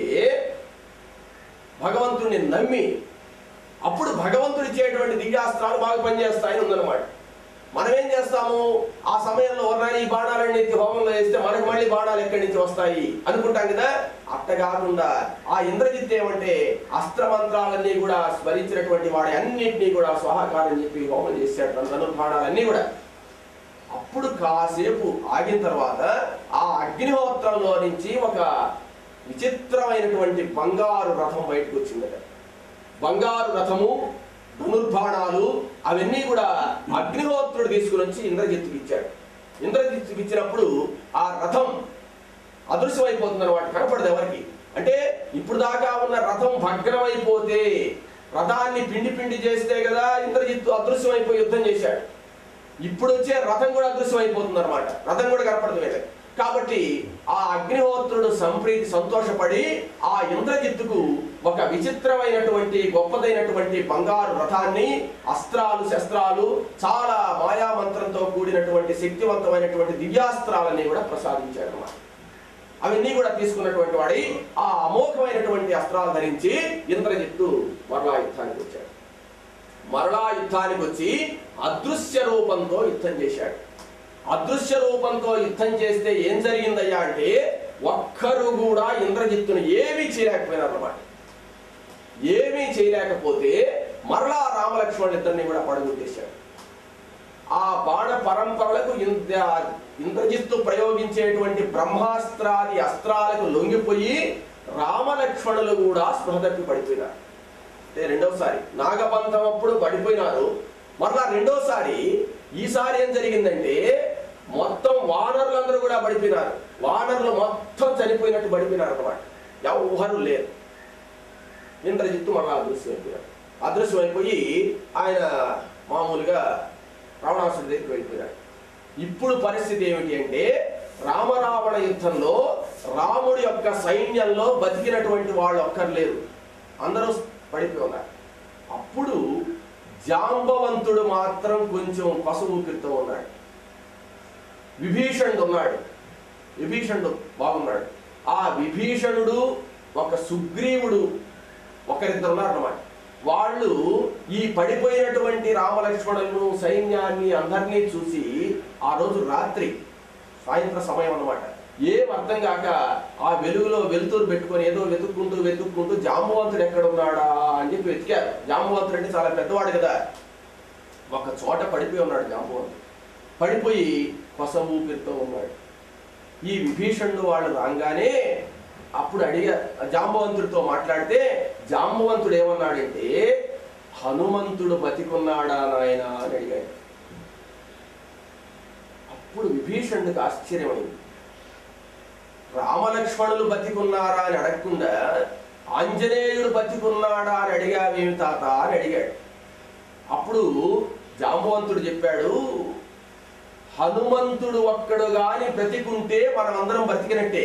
భగవంతుడిని నమ్మి అప్పుడు భగవంతుడు ఇచ్చేటువంటి దివ్యాస్త్రాలు బాగా పనిచేస్తాయని ఉందన్నమాట మనం ఏం చేస్తాము ఆ సమయంలో వర్ణాన్ని ఈ బాణాలన్నీ ఎత్తి హోమంలో వేస్తే మనకు మళ్ళీ బాణాలు ఎక్కడి నుంచి వస్తాయి అనుకుంటాం కదా అట్ట కాకుండా ఆ ఇంద్రజిత్ ఏమంటే అస్త్ర మంత్రాలన్నీ కూడా స్మరించినటువంటి వాడి అన్నింటినీ కూడా స్వాహాకారం చెప్పి హోమం చేశాడు తన ధనుర్బాణాలన్నీ కూడా అప్పుడు కాసేపు ఆగిన తర్వాత ఆ అగ్నిహోత్రంలో నుంచి ఒక విచిత్రమైనటువంటి బంగారు రథం బయటకు వచ్చిందట బంగారు రథము ధనుర్బాణాలు అవన్నీ కూడా అగ్నిహోత్రుడు తీసుకుని వచ్చి ఇంద్రజిత్తుకి ఇచ్చాడు ఇంద్రజిత్తుకి ఇచ్చినప్పుడు ఆ రథం అదృశ్యమైపోతుంది అనమాట కనపడదు ఎవరికి అంటే ఇప్పుడు దాకా ఉన్న రథం భగ్నమైపోతే రథాన్ని పిండి పిండి చేస్తే కదా ఇంద్రజిత్తు అదృశ్యమైపోయి యుద్ధం చేశాడు ఇప్పుడు వచ్చే రథం కూడా అదృశ్యం అయిపోతుంది అనమాట రథం కూడా కనపడదు వీళ్ళకి కాబట్టి ఆ అగ్నిహోత్రుడు సంప్రీతి సంతోషపడి ఆ ఇంద్రజిత్తుకు ఒక విచిత్రమైనటువంటి గొప్పదైనటువంటి బంగారు రథాన్ని అస్త్రాలు శస్త్రాలు చాలా మాయామంత్రంతో కూడినటువంటి శక్తివంతమైనటువంటి దివ్యాస్త్రాలన్నీ కూడా ప్రసాదించాడు అన్నమాట అవన్నీ కూడా తీసుకున్నటువంటి వాడి ఆ అమోఘమైనటువంటి అస్త్రాలు ధరించి ఇంద్రజిత్తు మరలా యుద్ధానికి వచ్చాడు మరలా యుద్ధానికి వచ్చి అదృశ్య రూపంతో యుద్ధం చేశాడు అదృశ్య రూపంతో యుద్ధం చేస్తే ఏం జరిగిందయ్యా అంటే ఒక్కరు కూడా ఇంద్రజిత్తును ఏమీ చేయలేకపోయినారు అన్నమాట ఏమీ చేయలేకపోతే మరలా రామలక్ష్మణుడు ఇద్దరిని కూడా పడగొట్టేశాడు ఆ బాణ పరంపరలకు ఇంద్ర ఇంద్రజిత్తు ప్రయోగించేటువంటి బ్రహ్మాస్త్రాది అస్త్రాలకు లొంగిపోయి రామలక్ష్మణులు కూడా స్పృహ తప్పి పడిపోయినారు అంటే రెండవసారి నాగపంథం అప్పుడు పడిపోయినారు మరలా రెండోసారి ఈసారి ఏం జరిగిందంటే మొత్తం వానరులందరూ కూడా పడిపోయినారు వానరులు మొత్తం చనిపోయినట్టు పడిపోయినారు అనమాట ఎవరు లేరు ఇంద్రజిత్తు మరలా అదృశ్యం అయిపోయాడు అదృశ్యం అయిపోయి ఆయన మామూలుగా రావణాసుడి దగ్గరికి వెళ్ళిపోయాడు ఇప్పుడు పరిస్థితి ఏమిటి అంటే రామరావణ యుద్ధంలో రాముడి యొక్క సైన్యంలో బతికినటువంటి వాళ్ళు ఒక్కరు లేరు అందరూ పడిపోయి ఉన్నారు అప్పుడు జాంబవంతుడు మాత్రం కొంచెం పశు ఊపిరితో ఉన్నాడు విభీషణుడు ఉన్నాడు విభీషణుడు బాగున్నాడు ఆ విభీషణుడు ఒక సుగ్రీవుడు ఒకరిద్దరు ఉన్నారన్నమాట వాళ్ళు ఈ పడిపోయినటువంటి రామలక్ష్మణులను సైన్యాన్ని అందరినీ చూసి ఆ రోజు రాత్రి సాయంత్ర సమయం అన్నమాట ఏం అర్థం కాక ఆ వెలుగులో వెలుతురు పెట్టుకొని ఏదో వెతుక్కుంటూ వెతుక్కుంటూ జాంబవంతుడు ఎక్కడ ఉన్నాడా అని చెప్పి వెతికారు జాంబవంతుడు అంటే చాలా పెద్దవాడు కదా ఒక చోట పడిపోయి ఉన్నాడు జాంబవంతుడు పడిపోయి కొస ఊపిరితో ఉన్నాడు ఈ విభీషణుడు వాళ్ళు రాగానే అప్పుడు అడిగా జాంబవంతుడితో మాట్లాడితే జాంబవంతుడు ఏమన్నాడంటే హనుమంతుడు బతికున్నాడా నాయన అని అడిగాడు అప్పుడు విభీషణుడికి ఆశ్చర్యమైంది రామలక్ష్మణులు బతికున్నారా అని అడగకుండా ఆంజనేయుడు బతికున్నాడా అని అడిగావేమి తాత అని అడిగాడు అప్పుడు జాంబవంతుడు చెప్పాడు హనుమంతుడు ఒక్కడు గాని బ్రతికుంటే మనం అందరం బ్రతికినట్టే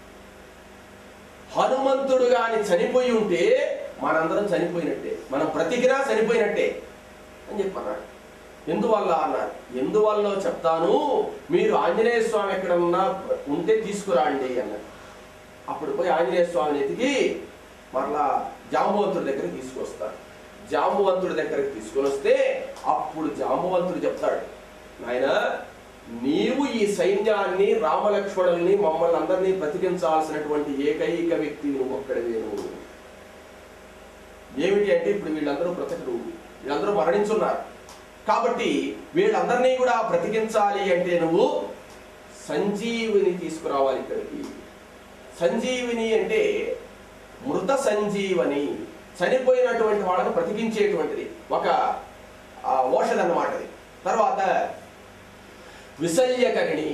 హనుమంతుడు గాని చనిపోయి ఉంటే మనందరం చనిపోయినట్టే మనం బ్రతికినా చనిపోయినట్టే అని చెప్పన్నాడు ఎందువల్ల అన్నారు ఎందువల్ల చెప్తాను మీరు ఆంజనేయ స్వామి ఎక్కడన్నా ఉంటే తీసుకురాండి అన్నారు అప్పుడు పోయి ఆంజనేయ స్వామిని ఎతికి మరలా జాంబవంతుడి దగ్గరికి తీసుకొస్తారు జాంబవంతుడి దగ్గరికి తీసుకొని వస్తే అప్పుడు జాంబవంతుడు చెప్తాడు నాయన నీవు ఈ సైన్యాన్ని రామలక్ష్మణుల్ని మమ్మల్ని అందరినీ బ్రతికించాల్సినటువంటి ఏకైక వ్యక్తి నువ్వు ఒక్కడివే నువ్వు ఏమిటి అంటే ఇప్పుడు వీళ్ళందరూ బ్రతకరు వీళ్ళందరూ మరణించున్నారు కాబట్టి వీళ్ళందరినీ కూడా బ్రతికించాలి అంటే నువ్వు సంజీవిని తీసుకురావాలి ఇక్కడికి సంజీవిని అంటే మృత సంజీవని చనిపోయినటువంటి వాళ్ళను బ్రతికించేటువంటిది ఒక ఆ, ఔషధం అన్నమాట అది తర్వాత విసల్యకరిణి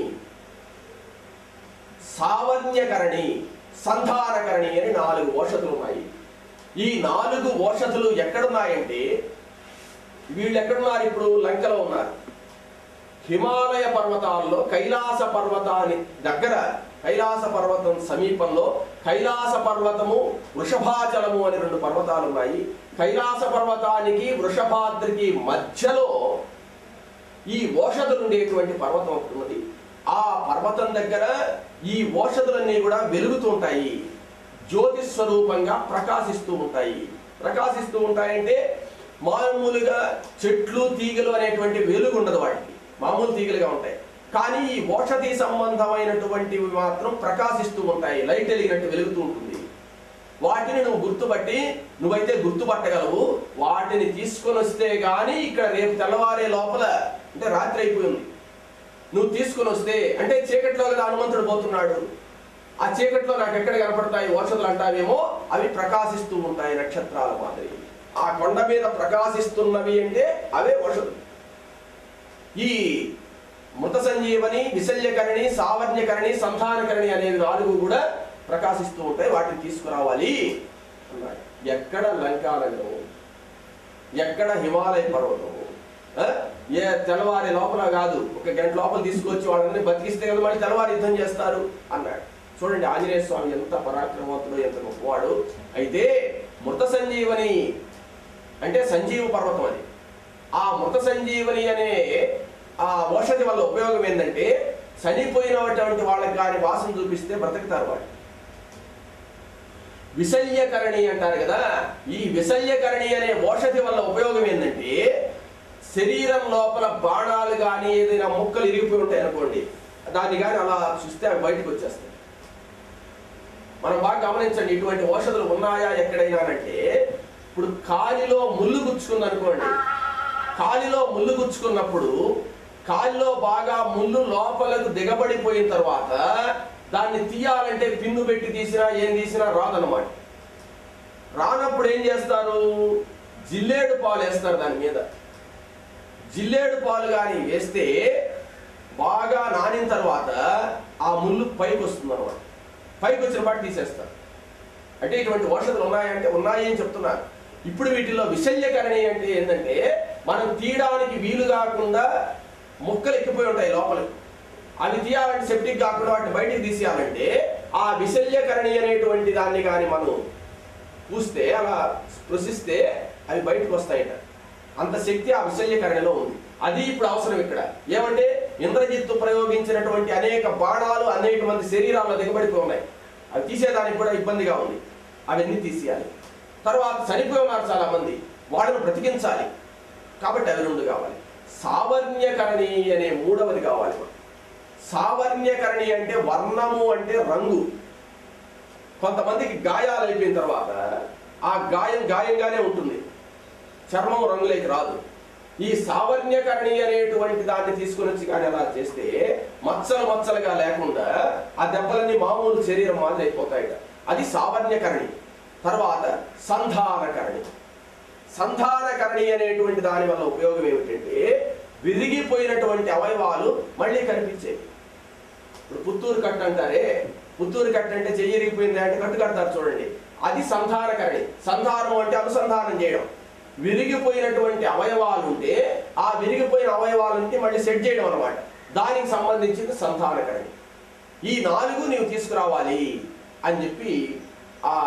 సావర్ణ్యకరణి సంధానకరణి అని నాలుగు ఔషధులు ఉన్నాయి ఈ నాలుగు ఔషధులు ఎక్కడున్నాయంటే వీళ్ళు ఎక్కడున్నారు ఇప్పుడు లంకలో ఉన్నారు హిమాలయ పర్వతాల్లో కైలాస పర్వతాన్ని దగ్గర కైలాస పర్వతం సమీపంలో కైలాస పర్వతము వృషభాచలము అని రెండు పర్వతాలు ఉన్నాయి కైలాస పర్వతానికి వృషభాద్రికి మధ్యలో ఈ ఓషధులు ఉండేటువంటి పర్వతం ఒకటి ఉన్నది ఆ పర్వతం దగ్గర ఈ ఓషధులన్నీ కూడా వెలుగుతూ ఉంటాయి జ్యోతి స్వరూపంగా ప్రకాశిస్తూ ఉంటాయి ప్రకాశిస్తూ ఉంటాయంటే మామూలుగా చెట్లు తీగలు అనేటువంటి వెలుగు ఉండదు వాటికి మామూలు తీగలుగా ఉంటాయి కానీ ఈ ఓషధి సంబంధమైనటువంటివి మాత్రం ప్రకాశిస్తూ ఉంటాయి లైట్ వెలిగినట్టు వెలుగుతూ ఉంటుంది వాటిని నువ్వు గుర్తుపట్టి నువ్వైతే గుర్తుపట్టగలవు వాటిని తీసుకొని వస్తే గానీ ఇక్కడ రేపు తెల్లవారే లోపల అంటే రాత్రి అయిపోయింది నువ్వు తీసుకొని వస్తే అంటే చీకట్లో కదా హనుమంతుడు పోతున్నాడు ఆ చీకట్లో నాకు ఎక్కడ కనపడతాయి ఔషధులు అంటావేమో అవి ప్రకాశిస్తూ ఉంటాయి నక్షత్రాల మాదిరి ఆ కొండ మీద ప్రకాశిస్తున్నవి అంటే అవే ఔషధులు ఈ మృత సంజీవని విశల్యకరణి సావర్ణ్యకరణి సంధానకరణి అనేవి నాలుగు కూడా ప్రకాశిస్తూ ఉంటాయి వాటిని తీసుకురావాలి అన్నాడు ఎక్కడ లంకానగరం ఎక్కడ హిమాలయ పర్వతం ఆ? ఏ తెల్లవారి లోపల కాదు ఒక గంట లోపల తీసుకొచ్చి వాళ్ళని బతికిస్తే కదా మళ్ళీ తెల్లవారి యుద్ధం చేస్తారు అన్నాడు చూడండి ఆంజనేయ స్వామి ఎంత పరాక్రమవంతుడు ఎంత గొప్పవాడు అయితే మృత సంజీవని అంటే సంజీవ పర్వతం అది ఆ మృత సంజీవని అనే ఆ ఔషధి వల్ల ఉపయోగం ఏంటంటే చనిపోయినటువంటి వాళ్ళకి కానీ వాసన చూపిస్తే బ్రతుకుతారు వాళ్ళు విశల్యకరణి అంటారు కదా ఈ విశల్యకరణి అనే ఔషధి వల్ల ఉపయోగం ఏంటంటే శరీరం లోపల బాణాలు కానీ ఏదైనా ముక్కలు ఇరిగిపోయి ఉంటాయి అనుకోండి దాన్ని కానీ అలా చూస్తే అవి బయటకు వచ్చేస్తాయి మనం బాగా గమనించండి ఇటువంటి ఔషధులు ఉన్నాయా ఎక్కడైనా అంటే ఇప్పుడు కాలిలో ముళ్ళు గుచ్చుకుంది అనుకోండి కాలిలో ముళ్ళు గుచ్చుకున్నప్పుడు కాలిలో బాగా ముళ్ళు లోపలకు దిగబడిపోయిన తర్వాత దాన్ని తీయాలంటే పిన్ను పెట్టి తీసినా ఏం తీసినా రాదన్నమాట రానప్పుడు ఏం చేస్తారు జిల్లేడు పాలు వేస్తారు దాని మీద జిల్లేడు పాలు కానీ వేస్తే బాగా నానిన తర్వాత ఆ ముళ్ళు పైకి వస్తుంది అనమాట పైకి వచ్చిన పాటు తీసేస్తారు అంటే ఇటువంటి ఔషధాలు ఉన్నాయంటే ఉన్నాయి అని చెప్తున్నారు ఇప్పుడు వీటిలో విశల్యకరణి అంటే ఏంటంటే మనం తీయడానికి వీలు కాకుండా ముక్కలు ఎక్కిపోయి ఉంటాయి లోపలికి అవి తీయాలంటే సెప్టిక్ కాకుండా వాటిని బయటికి తీసేయాలంటే ఆ విశల్యకరణి అనేటువంటి దాన్ని కానీ మనం పూస్తే అలా స్పృశిస్తే అవి బయటకు వస్తాయట అంత శక్తి ఆ విశల్యకరణలో ఉంది అది ఇప్పుడు అవసరం ఇక్కడ ఏమంటే ఇంద్రజిత్తు ప్రయోగించినటువంటి అనేక బాణాలు అనేక మంది శరీరాల్లో దిగబడిపోయి ఉన్నాయి అవి తీసేదానికి కూడా ఇబ్బందిగా ఉంది అవన్నీ తీసేయాలి తర్వాత చనిపోయి ఉన్నారు చాలా మంది వాళ్ళను బ్రతికించాలి కాబట్టి అవి రెండు కావాలి సావర్ణ్యకరణి అనే మూడవది కావాలి మనకు. సావర్ణ్యకరణి అంటే వర్ణము అంటే రంగు కొంతమందికి గాయాలు అయిపోయిన తర్వాత ఆ గాయం గాయంగానే ఉంటుంది చర్మం రంగులోకి రాదు ఈ సావర్ణ్యకరణి అనేటువంటి దాన్ని తీసుకొని వచ్చి కానీ అలా చేస్తే మచ్చలు మచ్చలుగా లేకుండా ఆ దెబ్బలన్నీ మామూలు శరీరం మాదిరి అయిపోతాయట అది సావర్ణ్యకరణి తర్వాత సంధానకరణి సంధానకరణి అనేటువంటి దాని వల్ల ఉపయోగం ఏమిటంటే విరిగిపోయినటువంటి అవయవాలు మళ్ళీ కనిపించేవి ఇప్పుడు పుత్తూరు కట్ట అంటారే పుత్తూరు కట్ట అంటే చెయ్యి ఇరిగిపోయింది అంటే కట్టు కడతారు చూడండి అది సంధానకరణి సంధానం అంటే అనుసంధానం చేయడం విరిగిపోయినటువంటి అవయవాలు ఉంటే ఆ విరిగిపోయిన అవయవాలని మళ్ళీ సెట్ చేయడం అన్నమాట దానికి సంబంధించింది సంధానకరణి ఈ నాలుగు నీవు తీసుకురావాలి అని చెప్పి ఆ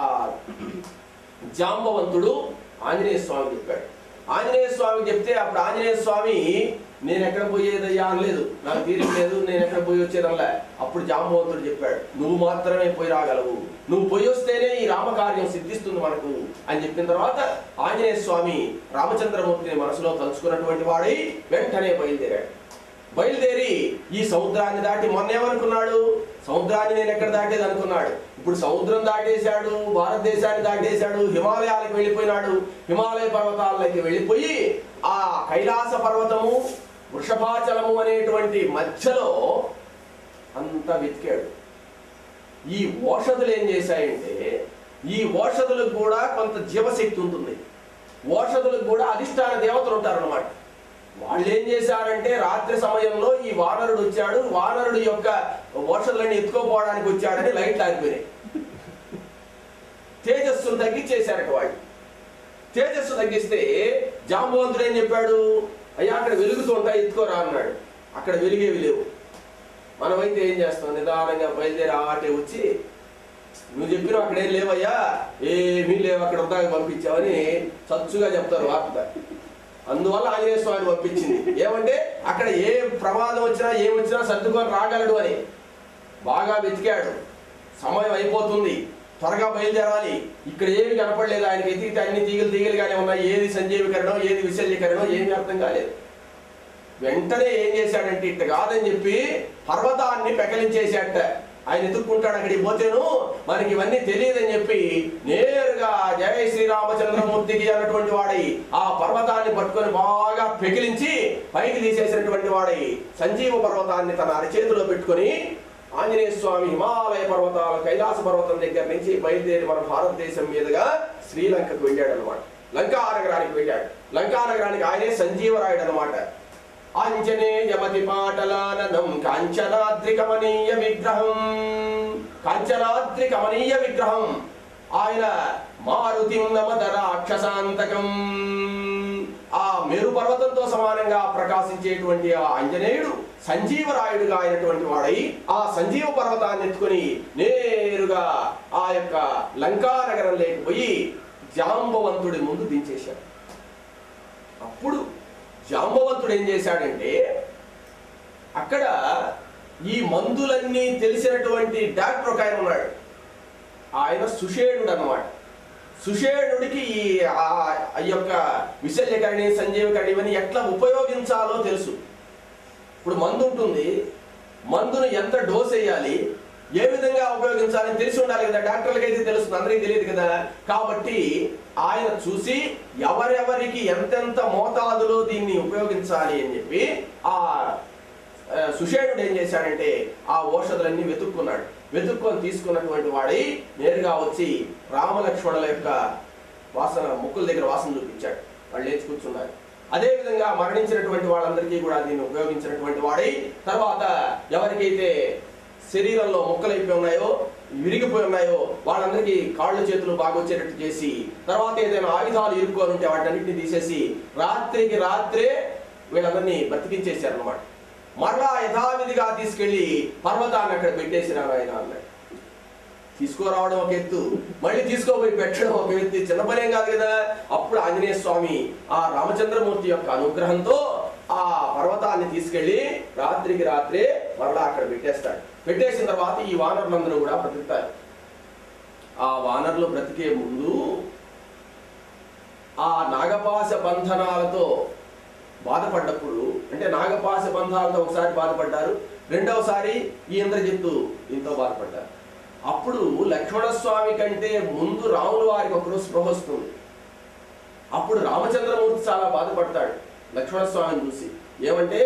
జాంబవంతుడు ఆంజనేయ స్వామి చెప్పాడు ఆంజనేయ స్వామి చెప్తే అప్పుడు ఆంజనేయ స్వామి నేను ఎక్కడ పోయేదయ్యా అనలేదు నాకు తీరిక లేదు నేను ఎక్కడ పోయి వచ్చేదనలే అప్పుడు జాంబవంతుడు చెప్పాడు నువ్వు మాత్రమే పోయి రాగలవు నువ్వు పోయి వస్తేనే ఈ రామకార్యం సిద్ధిస్తుంది మనకు అని చెప్పిన తర్వాత ఆంజనేయ స్వామి రామచంద్రమూర్తిని మనసులో తలుచుకున్నటువంటి వాడై వెంటనే బయలుదేరాడు బయలుదేరి ఈ సముద్రాన్ని దాటి మొన్న ఏమనుకున్నాడు సముద్రాన్ని నేను ఎక్కడ దాటేది అనుకున్నాడు ఇప్పుడు సముద్రం దాటేశాడు భారతదేశాన్ని దాటేశాడు హిమాలయాలకు వెళ్ళిపోయినాడు హిమాలయ పర్వతాలకి వెళ్ళిపోయి ఆ కైలాస పర్వతము వృషభాచలము అనేటువంటి మధ్యలో అంతా వెతికాడు ఈ ఓషధులు ఏం చేశాయంటే ఈ ఓషధులకు కూడా కొంత జీవశక్తి ఉంటుంది ఓషధులకు కూడా అధిష్టాన దేవతలు ఉంటారన్నమాట వాళ్ళు ఏం చేశారంటే రాత్రి సమయంలో ఈ వానరుడు వచ్చాడు వానరుడు యొక్క ఓషధులన్నీ ఎత్తుకోపోవడానికి వచ్చాడని లైట్లు ఆగిపోయినాయి తేజస్సును తగ్గించేశారట వాళ్ళు తేజస్సు తగ్గిస్తే జాంబవంతుడు ఏం చెప్పాడు అయ్యా అక్కడ వెలుగుతూ ఉంటాయి ఎత్తుకోరా అన్నాడు అక్కడ వెలిగేవి లేవు మనమైతే ఏం చేస్తాం నిదానంగా బయలుదేరి ఆటే వచ్చి నువ్వు చెప్పినావు అక్కడేం లేవయ్యా ఏమీ లేవు అక్కడ ఉందాక పంపించావని చచ్చుగా చెప్తారు వార్త అందువల్ల ఆంజనేయ స్వామిని పంపించింది ఏమంటే అక్కడ ఏ ప్రమాదం వచ్చినా ఏం వచ్చినా సర్దుకొని రాగలడు అని బాగా వెతికాడు సమయం అయిపోతుంది త్వరగా బయలుదేరాలి ఇక్కడ ఏమి కనపడలేదు ఆయనకి ఎతికితే అన్ని తీగలు తీగలుగానే ఉన్నాయి ఏది సంజీవీకరణం ఏది విశల్యీకరణం ఏమి అర్థం కాలేదు వెంటనే ఏం చేశాడంటే ఇట్ట కాదని చెప్పి పర్వతాన్ని పెకలించేశాట ఆయన ఎత్తుక్కుంటాడు అక్కడికి పోతేను మనకి ఇవన్నీ తెలియదని చెప్పి నేరుగా జయ శ్రీరామచంద్రమూర్తికి అన్నటువంటి వాడై ఆ పర్వతాన్ని పట్టుకొని బాగా పెకిలించి పైకి తీసేసినటువంటి వాడై సంజీవ పర్వతాన్ని తన అరచేతిలో పెట్టుకొని ఆంజనేయ స్వామి హిమాలయ పర్వతాల కైలాస పర్వతం దగ్గర నుంచి బయలుదేరి మన భారతదేశం మీదుగా శ్రీలంకకు వెళ్ళాడు అనమాట లంకా నగరానికి వెళ్ళాడు లంకా నగరానికి ఆయనే సంజీవరాయుడు అనమాట ఆంజనేయమతి పాటలాననం కాంచనాద్రి కమనీయ విగ్రహం కాంచనాద్రి కమనీయ విగ్రహం ఆయన మారుతి నమద రాక్షసాంతకం ఆ మేరు పర్వతంతో సమానంగా ప్రకాశించేటువంటి ఆ ఆంజనేయుడు సంజీవరాయుడుగా అయినటువంటి వాడై ఆ సంజీవ పర్వతాన్ని ఎత్తుకొని నేరుగా ఆ యొక్క లంకా నగరం లేకపోయి జాంబవంతుడి ముందు దించేశాడు అప్పుడు జాంబవంతుడు ఏం చేశాడంటే అక్కడ ఈ మందులన్నీ తెలిసినటువంటి డాక్టర్ ఒక ఆయన ఉన్నాడు ఆయన సుషేణుడు అన్నమాట సుషేణుడికి ఈ ఆ- ఆ యొక్క విశల్యకరణి సంజీవకరణి ఇవన్నీ ఎట్లా ఉపయోగించాలో తెలుసు ఇప్పుడు మందు ఉంటుంది మందును ఎంత డోస్ వేయాలి ఏ విధంగా ఉపయోగించాలని తెలిసి ఉండాలి కదా డాక్టర్లకి అయితే తెలుస్తుంది అందరికీ తెలియదు కదా కాబట్టి ఆయన చూసి ఎవరెవరికి ఎంతెంత మోతాదులో దీన్ని ఉపయోగించాలి అని చెప్పి ఆ ఆ, సుషేణుడు ఏం చేశాడంటే ఆ ఔషధులన్నీ వెతుక్కున్నాడు వెతుక్కొని తీసుకున్నటువంటి వాడై నేరుగా వచ్చి రామలక్ష్మణుల యొక్క వాసన ముక్కుల దగ్గర వాసన చూపించాడు వాళ్ళు లేచి కూర్చున్నారు అదే విధంగా మరణించినటువంటి వాళ్ళందరికీ కూడా దీన్ని ఉపయోగించినటువంటి వాడై తర్వాత ఎవరికైతే శరీరంలో ముక్కలైపోయి ఉన్నాయో విరిగిపోయి ఉన్నాయో వాళ్ళందరికీ కాళ్ళు చేతులు బాగా వచ్చేటట్టు చేసి తర్వాత ఏదైనా ఆయుధాలు ఇరుక్కొని ఉంటే వాటన్నిటిని తీసేసి రాత్రికి రాత్రే వీళ్ళందరినీ బ్రతికించేశారు అనమాట మరలా యథావిధిగా తీసుకెళ్లి పర్వతాన్ని అక్కడ పెట్టేసినారు ఆయన అన్నాడు తీసుకురావడం ఒక ఎత్తు మళ్ళీ తీసుకోపోయి పెట్టడం ఒక ఎత్తు చిన్న పనేం కాదు కదా అప్పుడు ఆంజనేయ స్వామి ఆ రామచంద్రమూర్తి యొక్క అనుగ్రహంతో ఆ పర్వతాన్ని తీసుకెళ్లి రాత్రికి రాత్రే మరలా అక్కడ పెట్టేస్తాడు పెట్టేసిన తర్వాత ఈ వానరులందరూ కూడా బ్రతుకుతారు ఆ వానరులు బ్రతికే ముందు ఆ నాగపాశ బంధనాలతో బాధపడ్డప్పుడు అంటే నాగపాశ బంధాలతో ఒకసారి బాధపడ్డారు రెండవసారి ఈ ఇంద్రజిత్తు దీంతో బాధపడ్డారు అప్పుడు లక్ష్మణస్వామి కంటే ముందు రాముల వారికి ఒకరోజు స్పృహ వస్తుంది అప్పుడు రామచంద్రమూర్తి చాలా బాధపడతాడు లక్ష్మణస్వామిని చూసి ఏమంటే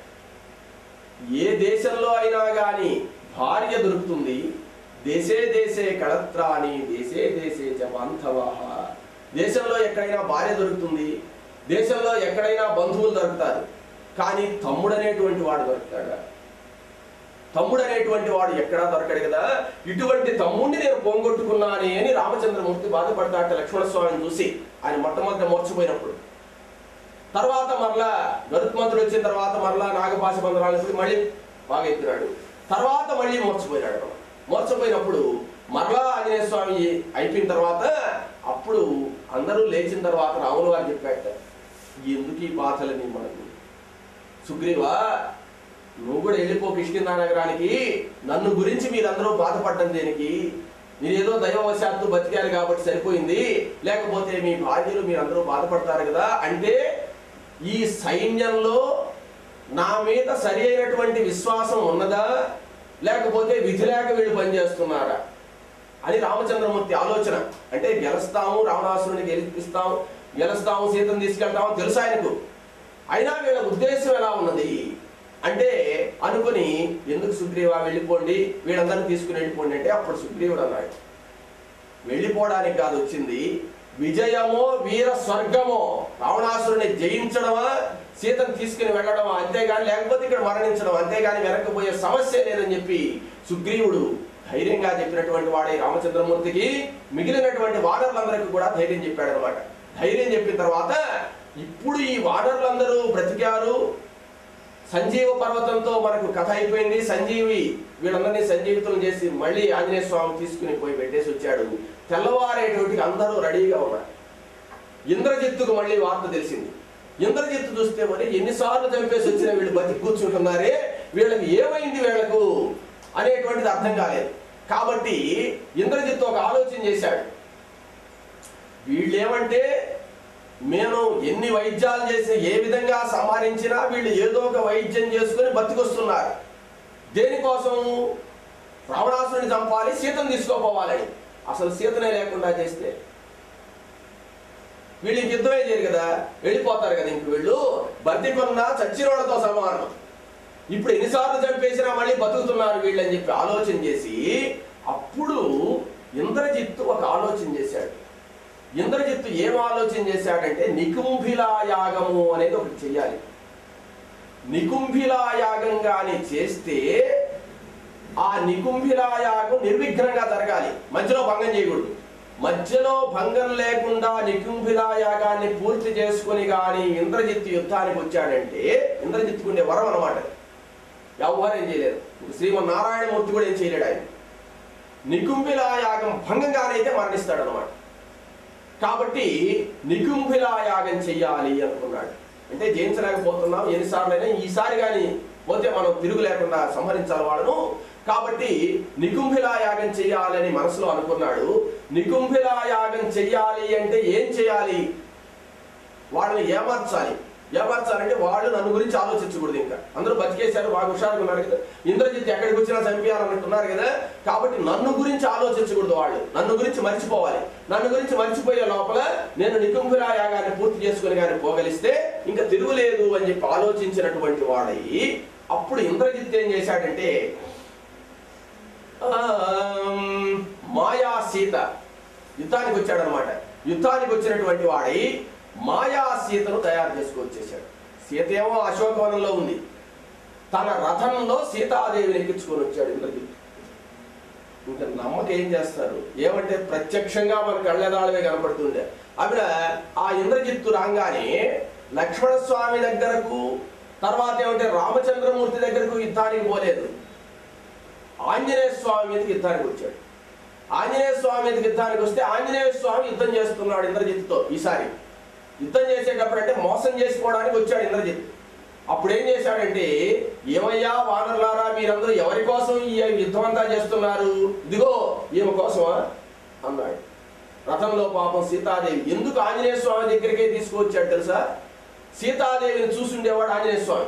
ఏ దేశంలో అయినా గాని భార్య దొరుకుతుంది దేశే దేశే కళత్రాని దేశే దేశే చ బాంధవాః దేశంలో ఎక్కడైనా భార్య దొరుకుతుంది దేశంలో ఎక్కడైనా బంధువులు దొరుకుతారు కానీ తమ్ముడు అనేటువంటి వాడు దొరుకుతాడా తమ్ముడు అనేటువంటి వాడు ఎక్కడా దొరకడు కదా ఇటువంటి తమ్ముడిని నేను పోగొట్టుకున్నానే అని రామచంద్రమూర్తి బాధపడతాట లక్ష్మణస్వామిని చూసి ఆయన మొట్టమొదటి మోర్చిపోయినప్పుడు తర్వాత మరలా గరుత్మంతుడు వచ్చిన తర్వాత మరలా నాగపాశ బంధనాలు మళ్ళీ బాగా ఎత్తినాడు తర్వాత మళ్ళీ మోర్చిపోయినాడు అన్నమాట. మోర్చిపోయినప్పుడు మరలా ఆంజనేయ స్వామి అయిపోయిన తర్వాత అప్పుడు అందరూ లేచిన తర్వాత రాములు వారు చెప్పాట ఎందుకు ఈ బాధలని మనకు సుగ్రీవా నువ్వు కూడా వెళ్ళిపో కిష్కిందా నగరానికి నన్ను గురించి మీరందరూ బాధపడ్డం దేనికి మీరేదో దైవవశాత్తు బతికారు కాబట్టి సరిపోయింది లేకపోతే మీ భార్యలు మీరందరూ బాధపడతారు కదా అంటే ఈ సైన్యంలో నా మీద సరి అయినటువంటి విశ్వాసం ఉన్నదా లేకపోతే విధి లేక వీళ్ళు పనిచేస్తున్నారా అని రామచంద్రమూర్తి ఆలోచన అంటే గెలుస్తాము రావణాసురుని గెలిపిస్తాము గెలుస్తాము సీతను తీసుకెళ్తాము తెలుసు ఆయనకు అయినా వీళ్ళ ఉద్దేశం ఎలా ఉన్నది అంటే అనుకుని ఎందుకు సుగ్రీవా వెళ్ళిపోండి వీళ్ళందరినీ తీసుకుని వెళ్ళిపోండి అంటే అప్పుడు సుగ్రీవుడు అన్నాడు వెళ్ళిపోవడానికి కాదు వచ్చింది విజయమో వీర స్వర్గమో రావణాసురుని జయించడమా సీతను తీసుకుని వెళ్ళడమా అంతేగాని లేకపోతే ఇక్కడ మరణించడం అంతేగాని వెనక్కిపోయే సమస్య లేదని చెప్పి సుగ్రీవుడు ధైర్యంగా చెప్పినటువంటి వాడే రామచంద్రమూర్తికి మిగిలినటువంటి వానరులందరికీ కూడా ధైర్యం చెప్పాడు అనమాట ధైర్యం చెప్పిన తర్వాత ఇప్పుడు ఈ వానరులందరూ బ్రతికారు సంజీవ పర్వతంతో మనకు కథ అయిపోయింది సంజీవి వీళ్ళందరినీ సంజీవితం చేసి మళ్ళీ ఆంజనేయ స్వామి తీసుకుని పోయి పెట్టేసి వచ్చాడు తెల్లవారేటోటికి అందరూ రెడీగా ఉన్నారు ఇంద్రజిత్తుకు మళ్ళీ వార్త తెలిసింది ఇంద్రజిత్తు చూస్తే మరి ఎన్నిసార్లు చంపేసి వచ్చిన వీళ్ళు బతికి కూర్చుంటున్నారే వీళ్ళకి ఏమైంది వీళ్ళకు అనేటువంటిది అర్థం కాలేదు కాబట్టి ఇంద్రజిత్తు ఒక ఆలోచన చేశాడు వీళ్ళేమంటే మేము ఎన్ని వైద్యాలు చేసి ఏ విధంగా సంహరించినా వీళ్ళు ఏదో ఒక వైద్యం చేసుకుని బతికొస్తున్నారు దేనికోసం రావణాసురుని చంపాలి సీతను తీసుకోపోవాలని అసలు సీతనే లేకుండా చేస్తే వీళ్ళు ఇంక యుద్ధమే చేయరు కదా వెళ్ళిపోతారు కదా ఇంక వీళ్ళు బతికున్న చచ్చినోళ్ళతో సమానం ఇప్పుడు ఎన్నిసార్లు చంపేసినా మళ్ళీ బతుకుతున్నారు వీళ్ళు అని చెప్పి ఆలోచన చేసి అప్పుడు ఇంద్రజిత్తు ఒక ఆలోచన చేశాడు ఇంద్రజిత్తు ఏం ఆలోచన చేశాడంటే నికుంభిలా యాగము అనేది ఒకటి చెయ్యాలి నికుంభిలా యాగంగానే చేస్తే ఆ నికుంభిలా యాగం నిర్విఘ్నంగా జరగాలి మధ్యలో భంగం చేయకూడదు మధ్యలో భంగం లేకుండా నికుంభిలా యాగాన్ని పూర్తి చేసుకుని కానీ ఇంద్రజిత్తు యుద్ధానికి వచ్చాడంటే ఇంద్రజిత్తుకు ఉండే వరం అనమాట ఎవరు ఏం చేయలేరు శ్రీమన్నారాయణమూర్తి కూడా ఏం చేయలేడు ఆయన నికుంభిలా యాగం భంగంగానే అయితే మరణిస్తాడు అనమాట కాబట్టి నికుంభిలా యాగం చెయ్యాలి అనుకున్నాడు అంటే జయించలేకపోతున్నాం ఎన్నిసార్లైనా ఈసారి కానీ పోతే మనం తిరుగు లేకుండా సంహరించాలి వాళ్ళను కాబట్టి నికుంభిలా యాగం చెయ్యాలని మనసులో అనుకున్నాడు నికుంభిలా యాగం చెయ్యాలి అంటే ఏం చేయాలి వాళ్ళని ఏమార్చాలి ఏమార్చాలంటే వాళ్ళు నన్ను గురించి ఆలోచించకూడదు ఇంకా అందరూ బతికేశారు బాగా హుషారుగా ఉన్నారు కదా ఇంద్రజిత్ ఎక్కడికి వచ్చినా చంపేయాలనుకున్నారు కదా కాబట్టి నన్ను గురించి ఆలోచించకూడదు వాళ్ళు నన్ను గురించి మర్చిపోవాలి నన్ను గురించి మర్చిపోయే లోపల నేను నికుంభిలా యాగాన్ని పూర్తి చేసుకుని కానీ పోగలిస్తే ఇంకా తిరుగులేదు అని చెప్పి ఆలోచించినటువంటి వాడై అప్పుడు ఇంద్రజిత్ ఏం చేశాడంటే ఆమ్, మాయా సీత యుద్ధానికి వచ్చాడనమాట యుద్ధానికి వచ్చినటువంటి వాడై మాయా సీతను తయారు చేసుకొచ్చేసాడు సీత ఏమో అశోకవనంలో ఉంది తన రథంలో సీతాదేవిని ఎక్కించుకొని వచ్చాడు ఇంద్రజిత్ ఇంకా నమ్మక ఏం చేస్తారు ఏమంటే ప్రత్యక్షంగా మన కళ్ళెదాళమే కనపడుతుండే ఆవిడ ఆ ఇంద్రజిత్తు రాగానే లక్ష్మణ స్వామి దగ్గరకు తర్వాత ఏమంటే రామచంద్రమూర్తి దగ్గరకు యుద్ధానికి పోలేదు ఆంజనేయ స్వామి మీదకి యుద్ధానికి వచ్చాడు ఆంజనేయ స్వామి మీదకి యుద్ధానికి వస్తే ఆంజనేయ స్వామి యుద్ధం చేస్తున్నాడు ఇంద్రజిత్తుతో ఈసారి యుద్ధం చేసేటప్పుడు అంటే మోసం చేసుకోవడానికి వచ్చాడు ఇంద్రజిత్ అప్పుడు ఏం చేశాడంటే ఏమయ్యా వానరులారా మీరందరూ ఎవరి కోసం ఈ యుద్ధం అంతా చేస్తున్నారు ఇదిగో ఈమె కోసమా అన్నాడు రథంలో పాపం సీతాదేవి ఎందుకు ఆంజనేయ స్వామి దగ్గరికే తీసుకువచ్చాడు తెలుసా సీతాదేవిని చూసుండేవాడు ఆంజనేయ స్వామి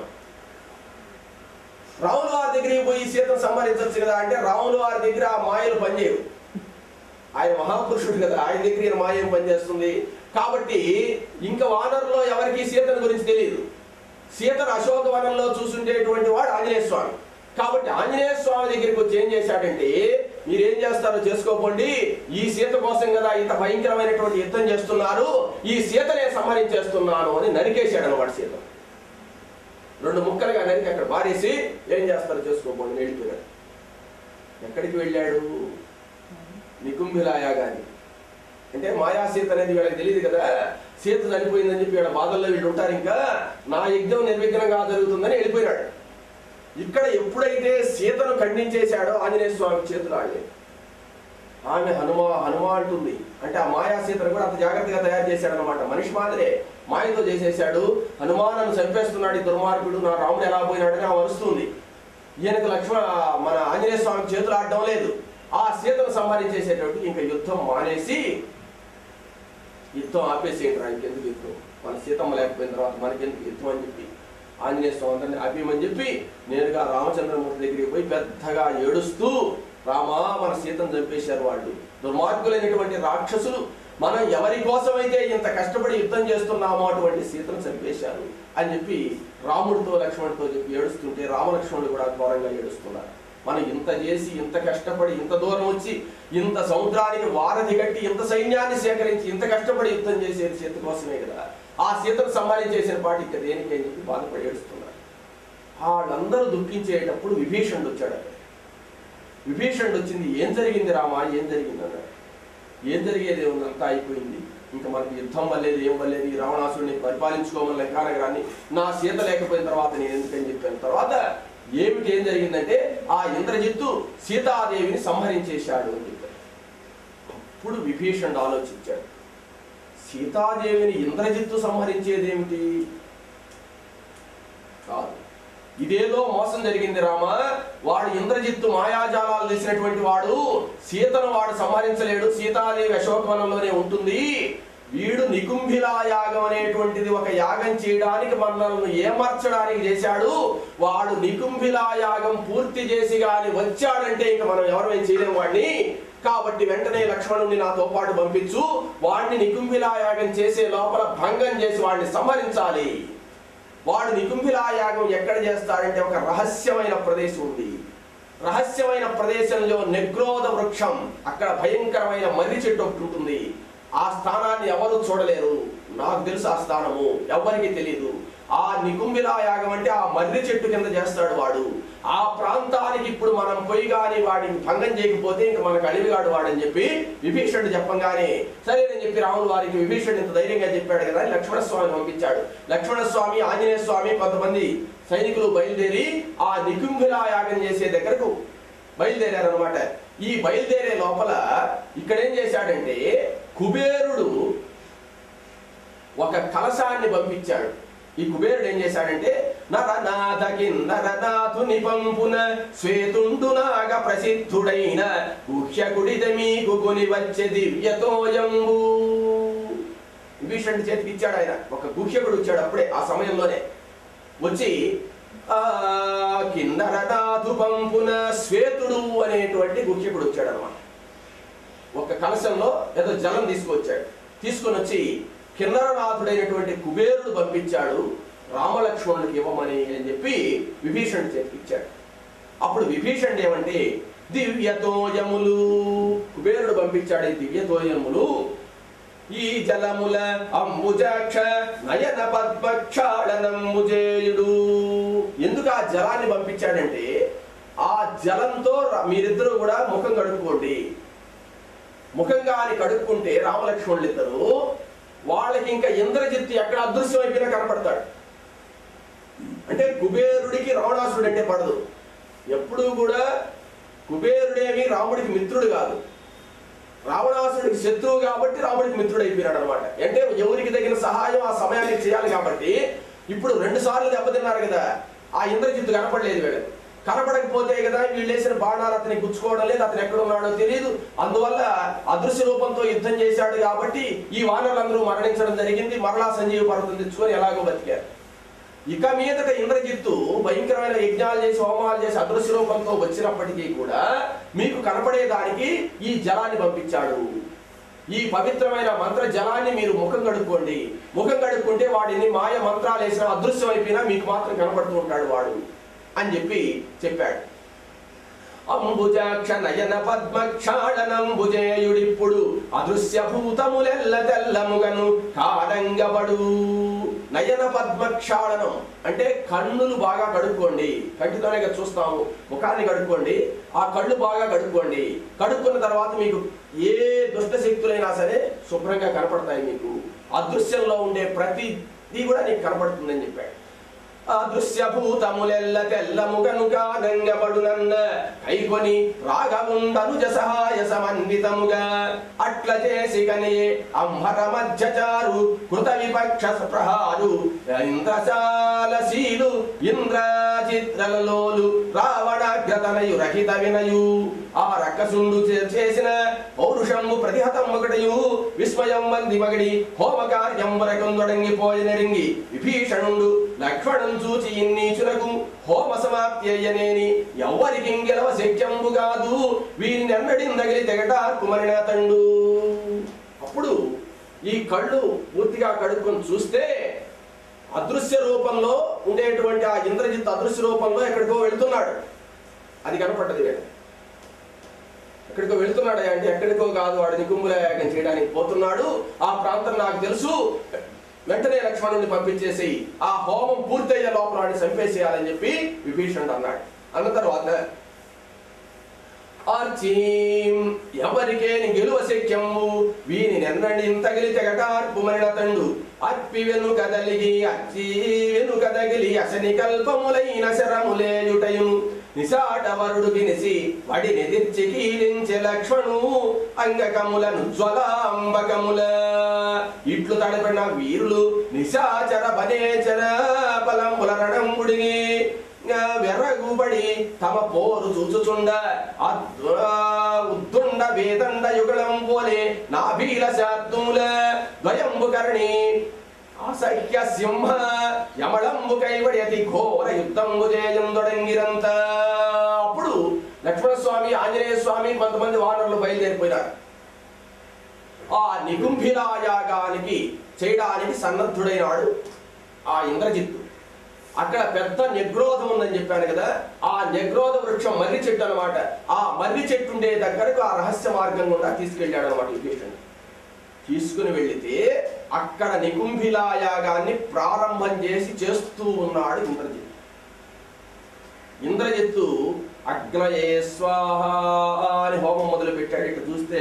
రాముల వారి దగ్గరికి పోయి సీతను సంహరించవచ్చు కదా అంటే రాముల వారి దగ్గర ఆ మాయలు పనిచేయవు ఆయన మహాపురుషుడు కదా ఆయన దగ్గర ఈయన మాయ ఏం పనిచేస్తుంది కాబట్టి ఇంకా వానరులో ఎవరికి సీతను గురించి తెలియదు సీతను అశోకవనంలో చూసుండేటువంటి వాడు ఆంజనేయ స్వామి కాబట్టి ఆంజనేయ స్వామి దగ్గరికి వచ్చి ఏం చేశాడంటే మీరు ఏం చేస్తారో చేసుకోకండి ఈ సీత కోసం కదా ఇంత భయంకరమైనటువంటి యుద్ధం చేస్తున్నారు ఈ సీతనే సంహరించేస్తున్నాను అని నరికేశాడు అనమాట సీత రెండు ముక్కలుగా నరికి అక్కడ బారేసి ఏం చేస్తారో చేసుకోకండి అని వెళ్ళిపోయాడు ఎక్కడికి వెళ్ళాడు నికుంభిలాయా గాని అంటే మాయా సీత అనేది వీళ్ళకి తెలియదు కదా సీత చనిపోయిందని చెప్పి వీళ్ళ బాధల్లో వీళ్ళు ఉంటారు ఇంకా నా యజ్ఞం నిర్విఘ్నంగా జరుగుతుందని వెళ్ళిపోయినాడు ఇక్కడ ఎప్పుడైతే సీతను ఖండించేశాడో ఆంజనేయ స్వామి చేతులు ఆడలేదు ఆమె హనుమ హనుమ అంటుంది అంటే ఆ మాయా సీతను కూడా అంత జాగ్రత్తగా తయారు చేశాడు అనమాట మనిషి మాదిరే మాయతో చేసేశాడు హనుమానను చంపేస్తున్నాడు ఈ దుర్మార్గుడు నా రాముడు ఎలా పోయినాడని ఆమె వస్తుంది ఈయనకు లక్ష్మణ మన ఆంజనేయ స్వామి చేతులు ఆడడం లేదు ఆ సీతను సంహరించేసేటట్టు ఇంకా యుద్ధం మానేసి యుద్ధం ఆపేసేయండి ఇంకెందుకు యుద్ధం మన సీతమ్మ లేకపోయిన తర్వాత మనకెందుకు యుద్ధం అని చెప్పి ఆంజనేయ స్వామి అందరిని ఆపేయమని చెప్పి నేరుగా రామచంద్రమూర్తి దగ్గరికి పోయి పెద్దగా ఏడుస్తూ రామా మన సీతను చంపేశారు వాళ్ళు దుర్మార్గులైనటువంటి రాక్షసులు మనం ఎవరి కోసమైతే ఇంత కష్టపడి యుద్ధం చేస్తున్నామో అటువంటి సీతను చంపేశారు అని చెప్పి రాముడితో లక్ష్మణుడితో చెప్పి ఏడుస్తుంటే రామలక్ష్మణుడు కూడా ఘోరంగా ఏడుస్తున్నారు మనం ఇంత చేసి ఇంత కష్టపడి ఇంత దూరం వచ్చి ఇంత సముద్రానికి వారధి కట్టి ఇంత సైన్యాన్ని సేకరించి ఇంత కష్టపడి యుద్ధం చేసేది సీత కోసమే కదా ఆ సీతను సంహరించేసిన పాటి ఇక దేనికి అని చెప్పి బాధపడి ఏడుస్తున్నారు వాళ్ళందరూ దుఃఖించేటప్పుడు విభీషణుడు వచ్చాడు అక్కడ విభీషణుడు వచ్చింది ఏం జరిగింది రామా ఏం జరిగింది అన్నాడు ఏం జరిగేది ఉంది అంతా అయిపోయింది ఇంకా మనకి యుద్ధం వల్లేదు ఏం వల్లేదు ఈ రావణాసుడిని పరిపాలించుకోమని లంకానగరాన్ని నా సీత లేకపోయిన తర్వాత నేను ఎందుకని చెప్పిన తర్వాత ఏమిటి ఏం జరిగిందంటే ఆ ఇంద్రజిత్తు సీతాదేవిని సంహరించేశాడు అని చెప్పారు అప్పుడు విభీషణుడు ఆలోచించాడు సీతాదేవిని ఇంద్రజిత్తు సంహరించేదేమిటి కాదు ఇదేదో మోసం జరిగింది రామ వాడు ఇంద్రజిత్తు మాయాజాలాలు తెలిసినటువంటి వాడు సీతను వాడు సంహరించలేడు సీతాదేవి అశోకవనంలోనే ఉంటుంది వీడు నికుంభిలా యాగం అనేటువంటిది ఒక యాగం చేయడానికి మనల్ని ఏమర్చడానికి చేశాడు వాడు నికుంభిలా యాగం పూర్తి చేసి గాని వచ్చాడంటే ఇంక మనం ఎవరు ఏం చేయలేము వాడిని కాబట్టి వెంటనే లక్ష్మణుని నాతో పాటు పంపించు వాడిని నికుంభిలా యాగం చేసే లోపల భంగం చేసి వాడిని సంహరించాలి వాడు నికుంభిలా యాగం ఎక్కడ చేస్తాడంటే ఒక రహస్యమైన ప్రదేశం ఉంది రహస్యమైన ప్రదేశంలో నెగ్రోధ వృక్షం అక్కడ భయంకరమైన మర్రి చెట్టు ఒకటి ఉంటుంది ఆ స్థానాన్ని ఎవరు చూడలేరు నాకు తెలుసు ఆ స్థానము ఎవరికి తెలియదు ఆ నికుంభిలా యాగం అంటే ఆ మర్రి చెట్టు కింద చేస్తాడు వాడు ఆ ప్రాంతానికి ఇప్పుడు మనం పోయి కానీ వాడిని భంగం చేయకపోతే ఇంక మనకు అలివిగాడు వాడని చెప్పి విభీషణుడు చెప్పంగానే సరేనని చెప్పి రాములు వారికి విభీషణుడు ఇంత ధైర్యంగా చెప్పాడు కదా అని లక్ష్మణ స్వామి పంపించాడు లక్ష్మణ స్వామి ఆంజనేయ స్వామి కొంతమంది సైనికులు బయలుదేరి ఆ నికుంభిలా యాగం చేసే దగ్గరకు బయలుదేరారనమాట ఈ బయలుదేరే లోపల ఇక్కడ ఏం చేశాడంటే కుబేరుడు ఒక కలశాన్ని పంపించాడు ఈ కుబేరుడు ఏం చేశాడంటే నరనాథ కిన్నరనాథుని పంపున శ్వేతుండునాగ ప్రసిద్ధుడైన గుహ్యకుడిద మీకు కొని వచ్చే దివ్యతోయంబు విభీషణుడి చేతికి ఇచ్చాడు ఆయన ఒక గుహ్యకుడు వచ్చాడు అప్పుడే ఆ సమయంలోనే వచ్చి ఆ కిన్నరనాథు పంపున శ్వేతుడు అనేటువంటి గుహ్యకుడు వచ్చాడు అనమాట ఒక కలశంలో ఏదో జలం తీసుకొచ్చాడు తీసుకొని వచ్చి కిన్నరనాథుడైనటువంటి కుబేరుడు పంపించాడు రామలక్ష్మణుడికి ఇవ్వమని అని చెప్పి విభీషణుడి చేతికి ఇచ్చాడు అప్పుడు విభీషణుడు ఏమంటే దివ్యతోయములు కుబేరుడు పంపించాడు ఈ దివ్యతోయములు ఈ జలముల అంబుజాక్ష నయన పద్మక్షాళనంబుజేయుడు ఎందుకు ఆ జలాన్ని పంపించాడంటే ఆ జలంతో ర- మీరిద్దరూ కూడా ముఖం కడుక్కోండి ముఖంగా అని కడుక్కుంటే రామలక్ష్మణులు ఇద్దరు వాళ్ళకి ఇంకా ఇంద్రజిత్తు ఎక్కడ అదృశ్యం అయిపోయినా కనపడతాడు అంటే కుబేరుడికి రావణాసురుడు అంటే పడదు ఎప్పుడూ కూడా కుబేరుడేమి రాముడికి మిత్రుడు కాదు రావణాసుడికి శత్రువు కాబట్టి రాముడికి మిత్రుడు అయిపోయినాడు అనమాట అంటే ఎవరికి తగిన సహాయం ఆ సమయానికి చేయాలి కాబట్టి ఇప్పుడు రెండు సార్లు దెబ్బతిన్నారు కదా ఆ ఇంద్రజిత్తు కనపడలేదు వీళ్ళకి కనపడకపోతే కదా వీళ్ళు వేసిన బాణాలు అతనికి గుచ్చుకోవడం లేదు అతను ఎక్కడ ఉన్నాడో తెలియదు అందువల్ల అదృశ్య రూపంతో యుద్ధం చేశాడు కాబట్టి ఈ వానరులందరూ మరణించడం జరిగింది మరలా సంజీవ పర్వతం తెచ్చుకొని ఎలాగో బతికారు ఇక మీదట ఇంద్రజిత్తు భయంకరమైన యజ్ఞాలు చేసి హోమాలు చేసి అదృశ్య రూపంతో వచ్చినప్పటికీ కూడా మీకు కనపడేదానికి ఈ జలాన్ని పంపించాడు ఈ పవిత్రమైన మంత్ర జలాన్ని మీరు ముఖం కడుక్కోండి ముఖం కడుక్కుంటే వాడిని మాయ మంత్రాలు వేసిన అదృశ్యం అయిపోయినా మీకు మాత్రం కనపడుతూ ఉంటాడు వాడు అని చెప్పి చెప్పాడు అంబుజాక్ష నయన పద్మక్షాళనంబుజేయుడిప్పుడు అదృశ్య భూతములెల్ల తెల్లముగను కాడంగబడు నయన పద్మక్షాళనం అంటే కన్నులు బాగా కడుక్కోండి కంటితోనే కదా చూస్తాము ముఖాన్ని కడుక్కోండి ఆ కళ్ళు బాగా కడుక్కోండి కడుక్కున్న తర్వాత మీకు ఏ దుష్ట శక్తులైనా సరే శుభ్రంగా కనపడతాయి మీకు అదృశ్యంలో ఉండే ప్రతిదీ కూడా నీకు కనపడుతుందని చెప్పాడు అదృశ్యభూతములెల్ల తెల్లముగను కానంగబడునన్న కైకొని రాగముండనుజ సహాయ సమన్వితముగా అట్ల చేసి కనియే అంహర మధ్యచారు కృత విపక్ష ప్రహారు ఇంద్రశాలశీలు ఇంద్రచిత్రలలోలు రావణాగ్రతనయు రహిత వినయు ఆ రక్కసుండు చే- చేసిన పౌరుషము ప్రతిహతం ఒకటయు విస్మయం మంది మగడి హోమ కార్యం వరకొందొడంగి నెరింగి విభీషణుండు లక్ష్మణం చూచి ఇన్నీచులకు హోమ సమాప్తి అయ్యనేని ఎవ్వరికి గెలవ శక్యంబు కాదు వీరిని అన్నడిందగిలి తెగటార్పు మరినాతండు అప్పుడు ఈ కళ్ళు పూర్తిగా కడుక్కొని చూస్తే అదృశ్య రూపంలో ఉండేటువంటి ఆ ఇంద్రజిత్ అదృశ్య రూపంలో ఎక్కడికో వెళుతున్నాడు అది కనపడ్డది వీళ్ళకి. ఎక్కడికో వెళుతున్నాడు అంటే ఎక్కడికో కాదు వాడు నికుంభుల యాగం చేయడానికి పోతున్నాడు ఆ ప్రాంతం నాకు తెలుసు వెంటనే లక్ష్మణుడిని పంపించేసి ఆ హోమం పూర్తయ్యే లోపల వాడిని చంపేసేయాలని చెప్పి విభీషణుడు అన్నాడు అన్న తర్వాత ఆర్చి ఎవరికేని గెలువ శక్యము వీని నెన్నడి తగిలి తెగటార్పు మరిన తండు అప్పి వెను కదలిగి అచ్చి వెను కదగిలి అసని కల్పములైన శరములేయుటయును నిశాటవరుడు వినిసి వడిని తెచ్చి కీలించె లక్ష్మణు అంగకములను జ్వలాంబకముల ఇట్లు తడపడిన వీరులు నిశాచర బనేచర బలంబుల రణంబుడిగి వెర్రగుబడి తమ పోరు చూచుచుండ అద్వ- ఉద్దుండ వేదండ యుగళం పోలే నాభీల శాద్దుముల ద్వయంబు కరణి అసహ్య సింహ యమళంబు కైవడి అతి ఘోర యుద్ధంబు జయందొడంగిరంత అప్పుడు లక్ష్మణస్వామి ఆంజనేయ స్వామి కొంతమంది వానరులు బయలుదేరిపోయినారు ఆ నిగుంభిలాయాగానికి చేయడానికి సన్నద్ధుడైనాడు ఆ ఇంద్రజిత్తు అక్కడ పెద్ద నెగ్రోధం ఉందని చెప్పాను కదా ఆ నెగ్రోధ వృక్షం మర్రి చెట్టు అన్నమాట ఆ మర్రి చెట్టు ఉండే దగ్గరకు ఆ రహస్య మార్గం గుండా తీసుకెళ్ళాడు అనమాట విభీషణుడు తీసుకుని వెళితే అక్కడ నికుంభిలాయాగాన్ని ప్రారంభం చేసి చేస్తూ ఉన్నాడు ఇంద్రజిత్తు ఇంద్రజిత్తు అగ్నయే స్వాహ అని హోమం మొదలు పెట్టాడు ఇటు చూస్తే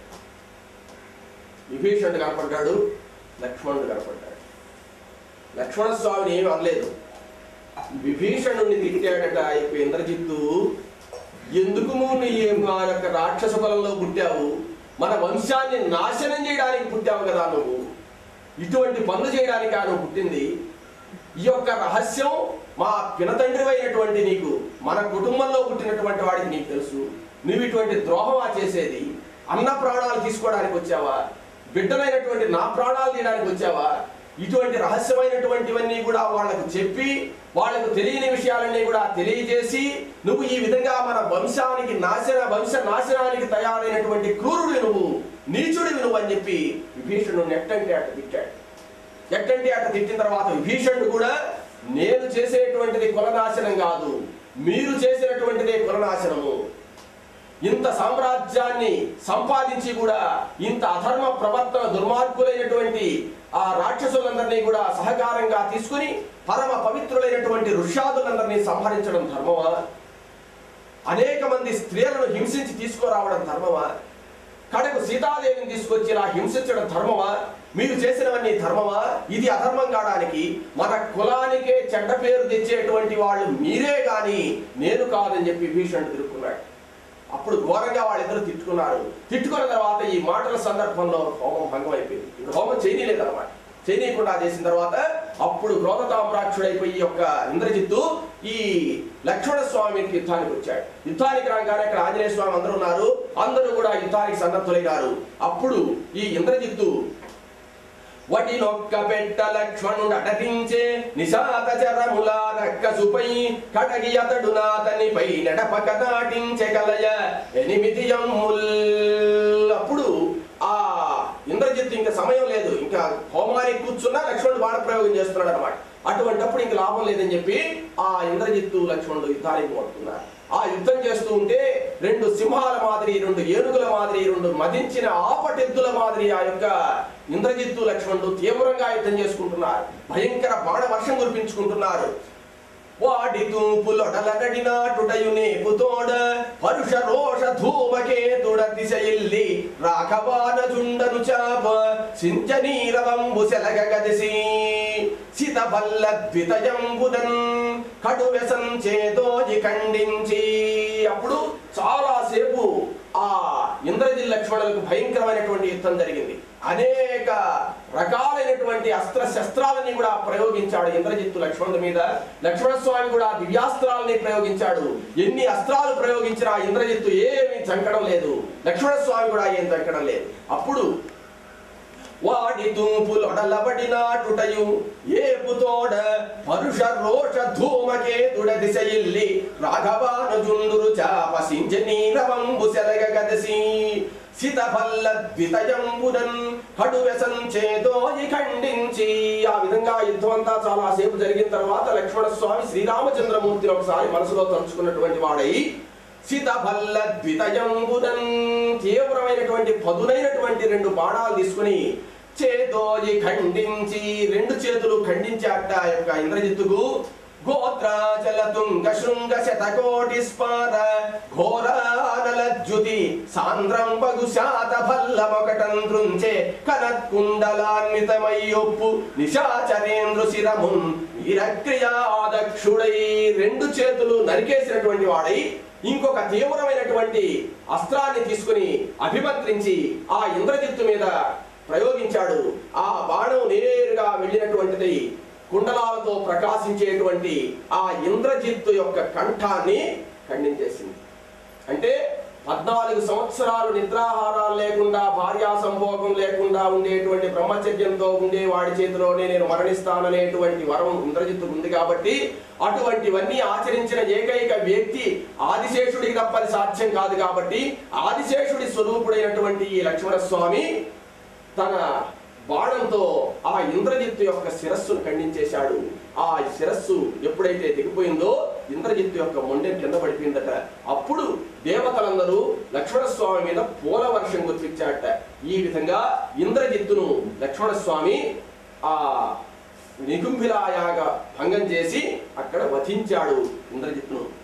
విభీషణుడు కనపడ్డాడు లక్ష్మణుడు కనపడ్డాడు లక్ష్మణ స్వామిని ఏమి అనలేదు విభీషణుడిని తిట్టాడట ఇప్పుడు ఇంద్రజిత్తు ఎందుకు నువ్వు నీ మా యొక్క రాక్షస బలంలో పుట్టావు మన వంశాన్ని నాశనం చేయడానికి పుట్టావు కదా నువ్వు ఇటువంటి పనులు చేయడానికి నువ్వు పుట్టింది ఈ యొక్క రహస్యం మా పినతండ్రి అయినటువంటి నీకు మన కుటుంబంలో పుట్టినటువంటి వాడికి నీకు తెలుసు నువ్వు ఇటువంటి ద్రోహమా చేసేది అన్న ప్రాణాలు తీసుకోవడానికి వచ్చావా బిడ్డలైనటువంటి నా ప్రాణాలు తీయడానికి వచ్చావా ఇటువంటి రహస్యమైనటువంటివన్నీ కూడా వాళ్ళకు చెప్పి వాళ్ళకు తెలియని విషయాలన్నీ కూడా తెలియజేసి నువ్వు ఈ విధంగా మన వంశానికి నాశన వంశ నాశనానికి తయారైనటువంటి క్రూరుడు నువ్వు నీచుడివి నువ్వు అని చెప్పి విభీషణుడు నెట్టంటే అట తిట్టాడు ఎట్టంటే అట తిట్టిన తర్వాత విభీషణుడు కూడా నేను చేసేటువంటిది కులనాశనం కాదు మీరు చేసినటువంటిదే కులనాశనము ఇంత సామ్రాజ్యాన్ని సంపాదించి కూడా ఇంత అధర్మ ప్రవర్తన దుర్మార్గులైనటువంటి ఆ రాక్షసులందరినీ కూడా సహకారంగా తీసుకుని పరమ పవిత్రులైనటువంటి ఋష్యాదులందరినీ సంహరించడం ధర్మమా అనేక మంది స్త్రీలను హింసించి తీసుకురావడం ధర్మమా కడకు సీతాదేవిని తీసుకొచ్చి ఇలా హింసించడం ధర్మమా మీరు చేసినవన్నీ ధర్మమా ఇది అధర్మం కావడానికి మన కులానికే చెడ్డ పేరు తెచ్చేటువంటి వాళ్ళు మీరే గాని నేను కాదని చెప్పి భీషణుడు తిరుక్కున్నాడు అప్పుడు ఘోరంగా వాళ్ళిద్దరు తిట్టుకున్నారు తిట్టుకున్న తర్వాత ఈ మాటల సందర్భంలో హోమం భంగం అయిపోయింది ఇంక హోమం చేయలేదన్నమాట చేయనీయకుండా చేసిన తర్వాత అప్పుడు క్రోధతామ్రాక్షుడైపోయి ఈ యొక్క ఇంద్రజిత్తు ఈ లక్ష్మణ స్వామికి యుద్ధానికి వచ్చాడు యుద్ధానికి రాగానే అక్కడ ఆంజనేయ స్వామి అందరూ ఉన్నారు అందరూ కూడా యుద్ధానికి సన్నద్ధులైనారు అప్పుడు ఈ ఇంద్రజిత్తు వటినొక్క పెట్ట లక్ష్మణుడు అటటించే నిశాత చరముల రక్కసుపై కడగి అతడు నాతనిపై నడపక నాటించే కలయ ఎనిమిది యమ్ముల్ అప్పుడు ఆ ఇంద్రజిత్తు ఇంకా సమయం లేదు ఇంకా హోమానికి కూర్చున్నా లక్ష్మణుడు బాణ ప్రయోగం చేస్తున్నాడు అనమాట అటువంటప్పుడు ఇంక లాభం లేదని చెప్పి ఆ ఇంద్రజిత్తు లక్ష్మణుడు యుద్ధానికి పోతున్నారు ఆ యుద్ధం చేస్తూ ఉంటే రెండు సింహాల మాదిరి రెండు ఏనుగుల మాదిరి రెండు మదించిన ఆపటెద్దుల మాదిరి ఆ యొక్క ఇంద్రజిత్తు లక్ష్మణుడు తీవ్రంగా యుద్ధం చేసుకుంటున్నారు భయంకర బాణ వర్షం కురిపించుకుంటున్నారు వాడి తూపులొడలగడినాటుటయు నేపుతోడ పరుష రోష ధూమకేతుడ దిశయిల్లి రాఘవాన జుండను చాప సించనీరవంబు సెలగ గదిసి సితబల్ల ద్వితయంబుదన్ కడు వ్యసం చేదోజి ఖండించి అప్పుడు చాలాసేపు ఆ ఇంద్రజి లక్ష్మణులకు భయంకరమైనటువంటి యుద్ధం జరిగింది అనేక రకాలైనటువంటి అస్త్ర శస్త్రాలని కూడా ప్రయోగించాడు ఇంద్రజిత్తు లక్ష్మణుడి మీద లక్ష్మణ స్వామి కూడా దివ్యాస్త్రాలని ప్రయోగించాడు ఎన్ని అస్త్రాలు ప్రయోగించినా ఇంద్రజిత్తు ఏమీ చంకడం లేదు లక్ష్మణ స్వామి కూడా ఏం చంకడం లేదు అప్పుడు వాడి తూపులొడలబడినాటుటయు ఏపుతోడ పరుష రోష ధూమకేతుడ దిశయిల్లి రాఘవానుజుండురు చాపసించని రవంబు సెలగ గదసి సితఫల్ల ద్వితయంబునన్ కడు వ్యసంచేదోయి ఖండించి ఆ విధంగా యుద్ధం అంతా చాలా సేపు జరిగిన తర్వాత లక్ష్మణ స్వామి శ్రీరామచంద్రమూర్తిని ఒకసారి మనసులో తలుచుకున్నటువంటి వాడై సీతఫల్ల ద్వితయంబుదన్ తీవ్రమైనటువంటి పదునైనటువంటి రెండు బాణాలు తీసుకుని చేదోయి ఖండించి రెండు చేతులు ఖండించాట ఆ యొక్క ఇంద్రజిత్తుకు గోత్రాచల తుంగ శృంగ శతకోటి స్పార ఘోరానలజ్జుతి సాంద్రం పగు శాత భల్లమొకటం దృంచే కనత్కుండలాన్వితమయ్యొప్పు నిశాచరేంద్రు శిరమున్ వీరక్రియాదక్షుడై రెండు చేతులు నరికేసినటువంటి వాడై ఇంకొక తీవ్రమైనటువంటి అస్త్రాన్ని తీసుకుని అభిమంత్రించి ఆ ఇంద్రజిత్తు మీద ప్రయోగించాడు ఆ బాణం నేరుగా వెళ్ళినటువంటిది కుండలాలతో ప్రకాశించేటువంటి ఆ ఇంద్రజిత్తు యొక్క కంఠాన్ని ఖండించేసింది అంటే పద్నాలుగు సంవత్సరాలు నిద్రాహారాలు లేకుండా భార్యా సంభోగం లేకుండా ఉండేటువంటి బ్రహ్మచర్యంతో ఉండే వాడి చేతిలోనే నేను మరణిస్తాననేటువంటి వరం ఇంద్రజిత్తు ఉంది కాబట్టి అటువంటివన్నీ ఆచరించిన ఏకైక వ్యక్తి ఆదిశేషుడికి తప్పని సాధ్యం కాదు కాబట్టి ఆదిశేషుడి స్వరూపుడైనటువంటి ఈ లక్ష్మణ స్వామి తన బాణంతో ఆ ఇంద్రజిత్తు యొక్క శిరస్సును ఖండించేశాడు ఆ శిరస్సు ఎప్పుడైతే దిగిపోయిందో ఇంద్రజిత్తు యొక్క మొండెం కింద పడిపోయిందట అప్పుడు దేవతలందరూ లక్ష్మణస్వామి మీద పూల వర్షం కురిపించాట ఈ విధంగా ఇంద్రజిత్తును లక్ష్మణస్వామి ఆ నిగుంభిలాయాగా భంగం చేసి అక్కడ వధించాడు ఇంద్రజిత్తును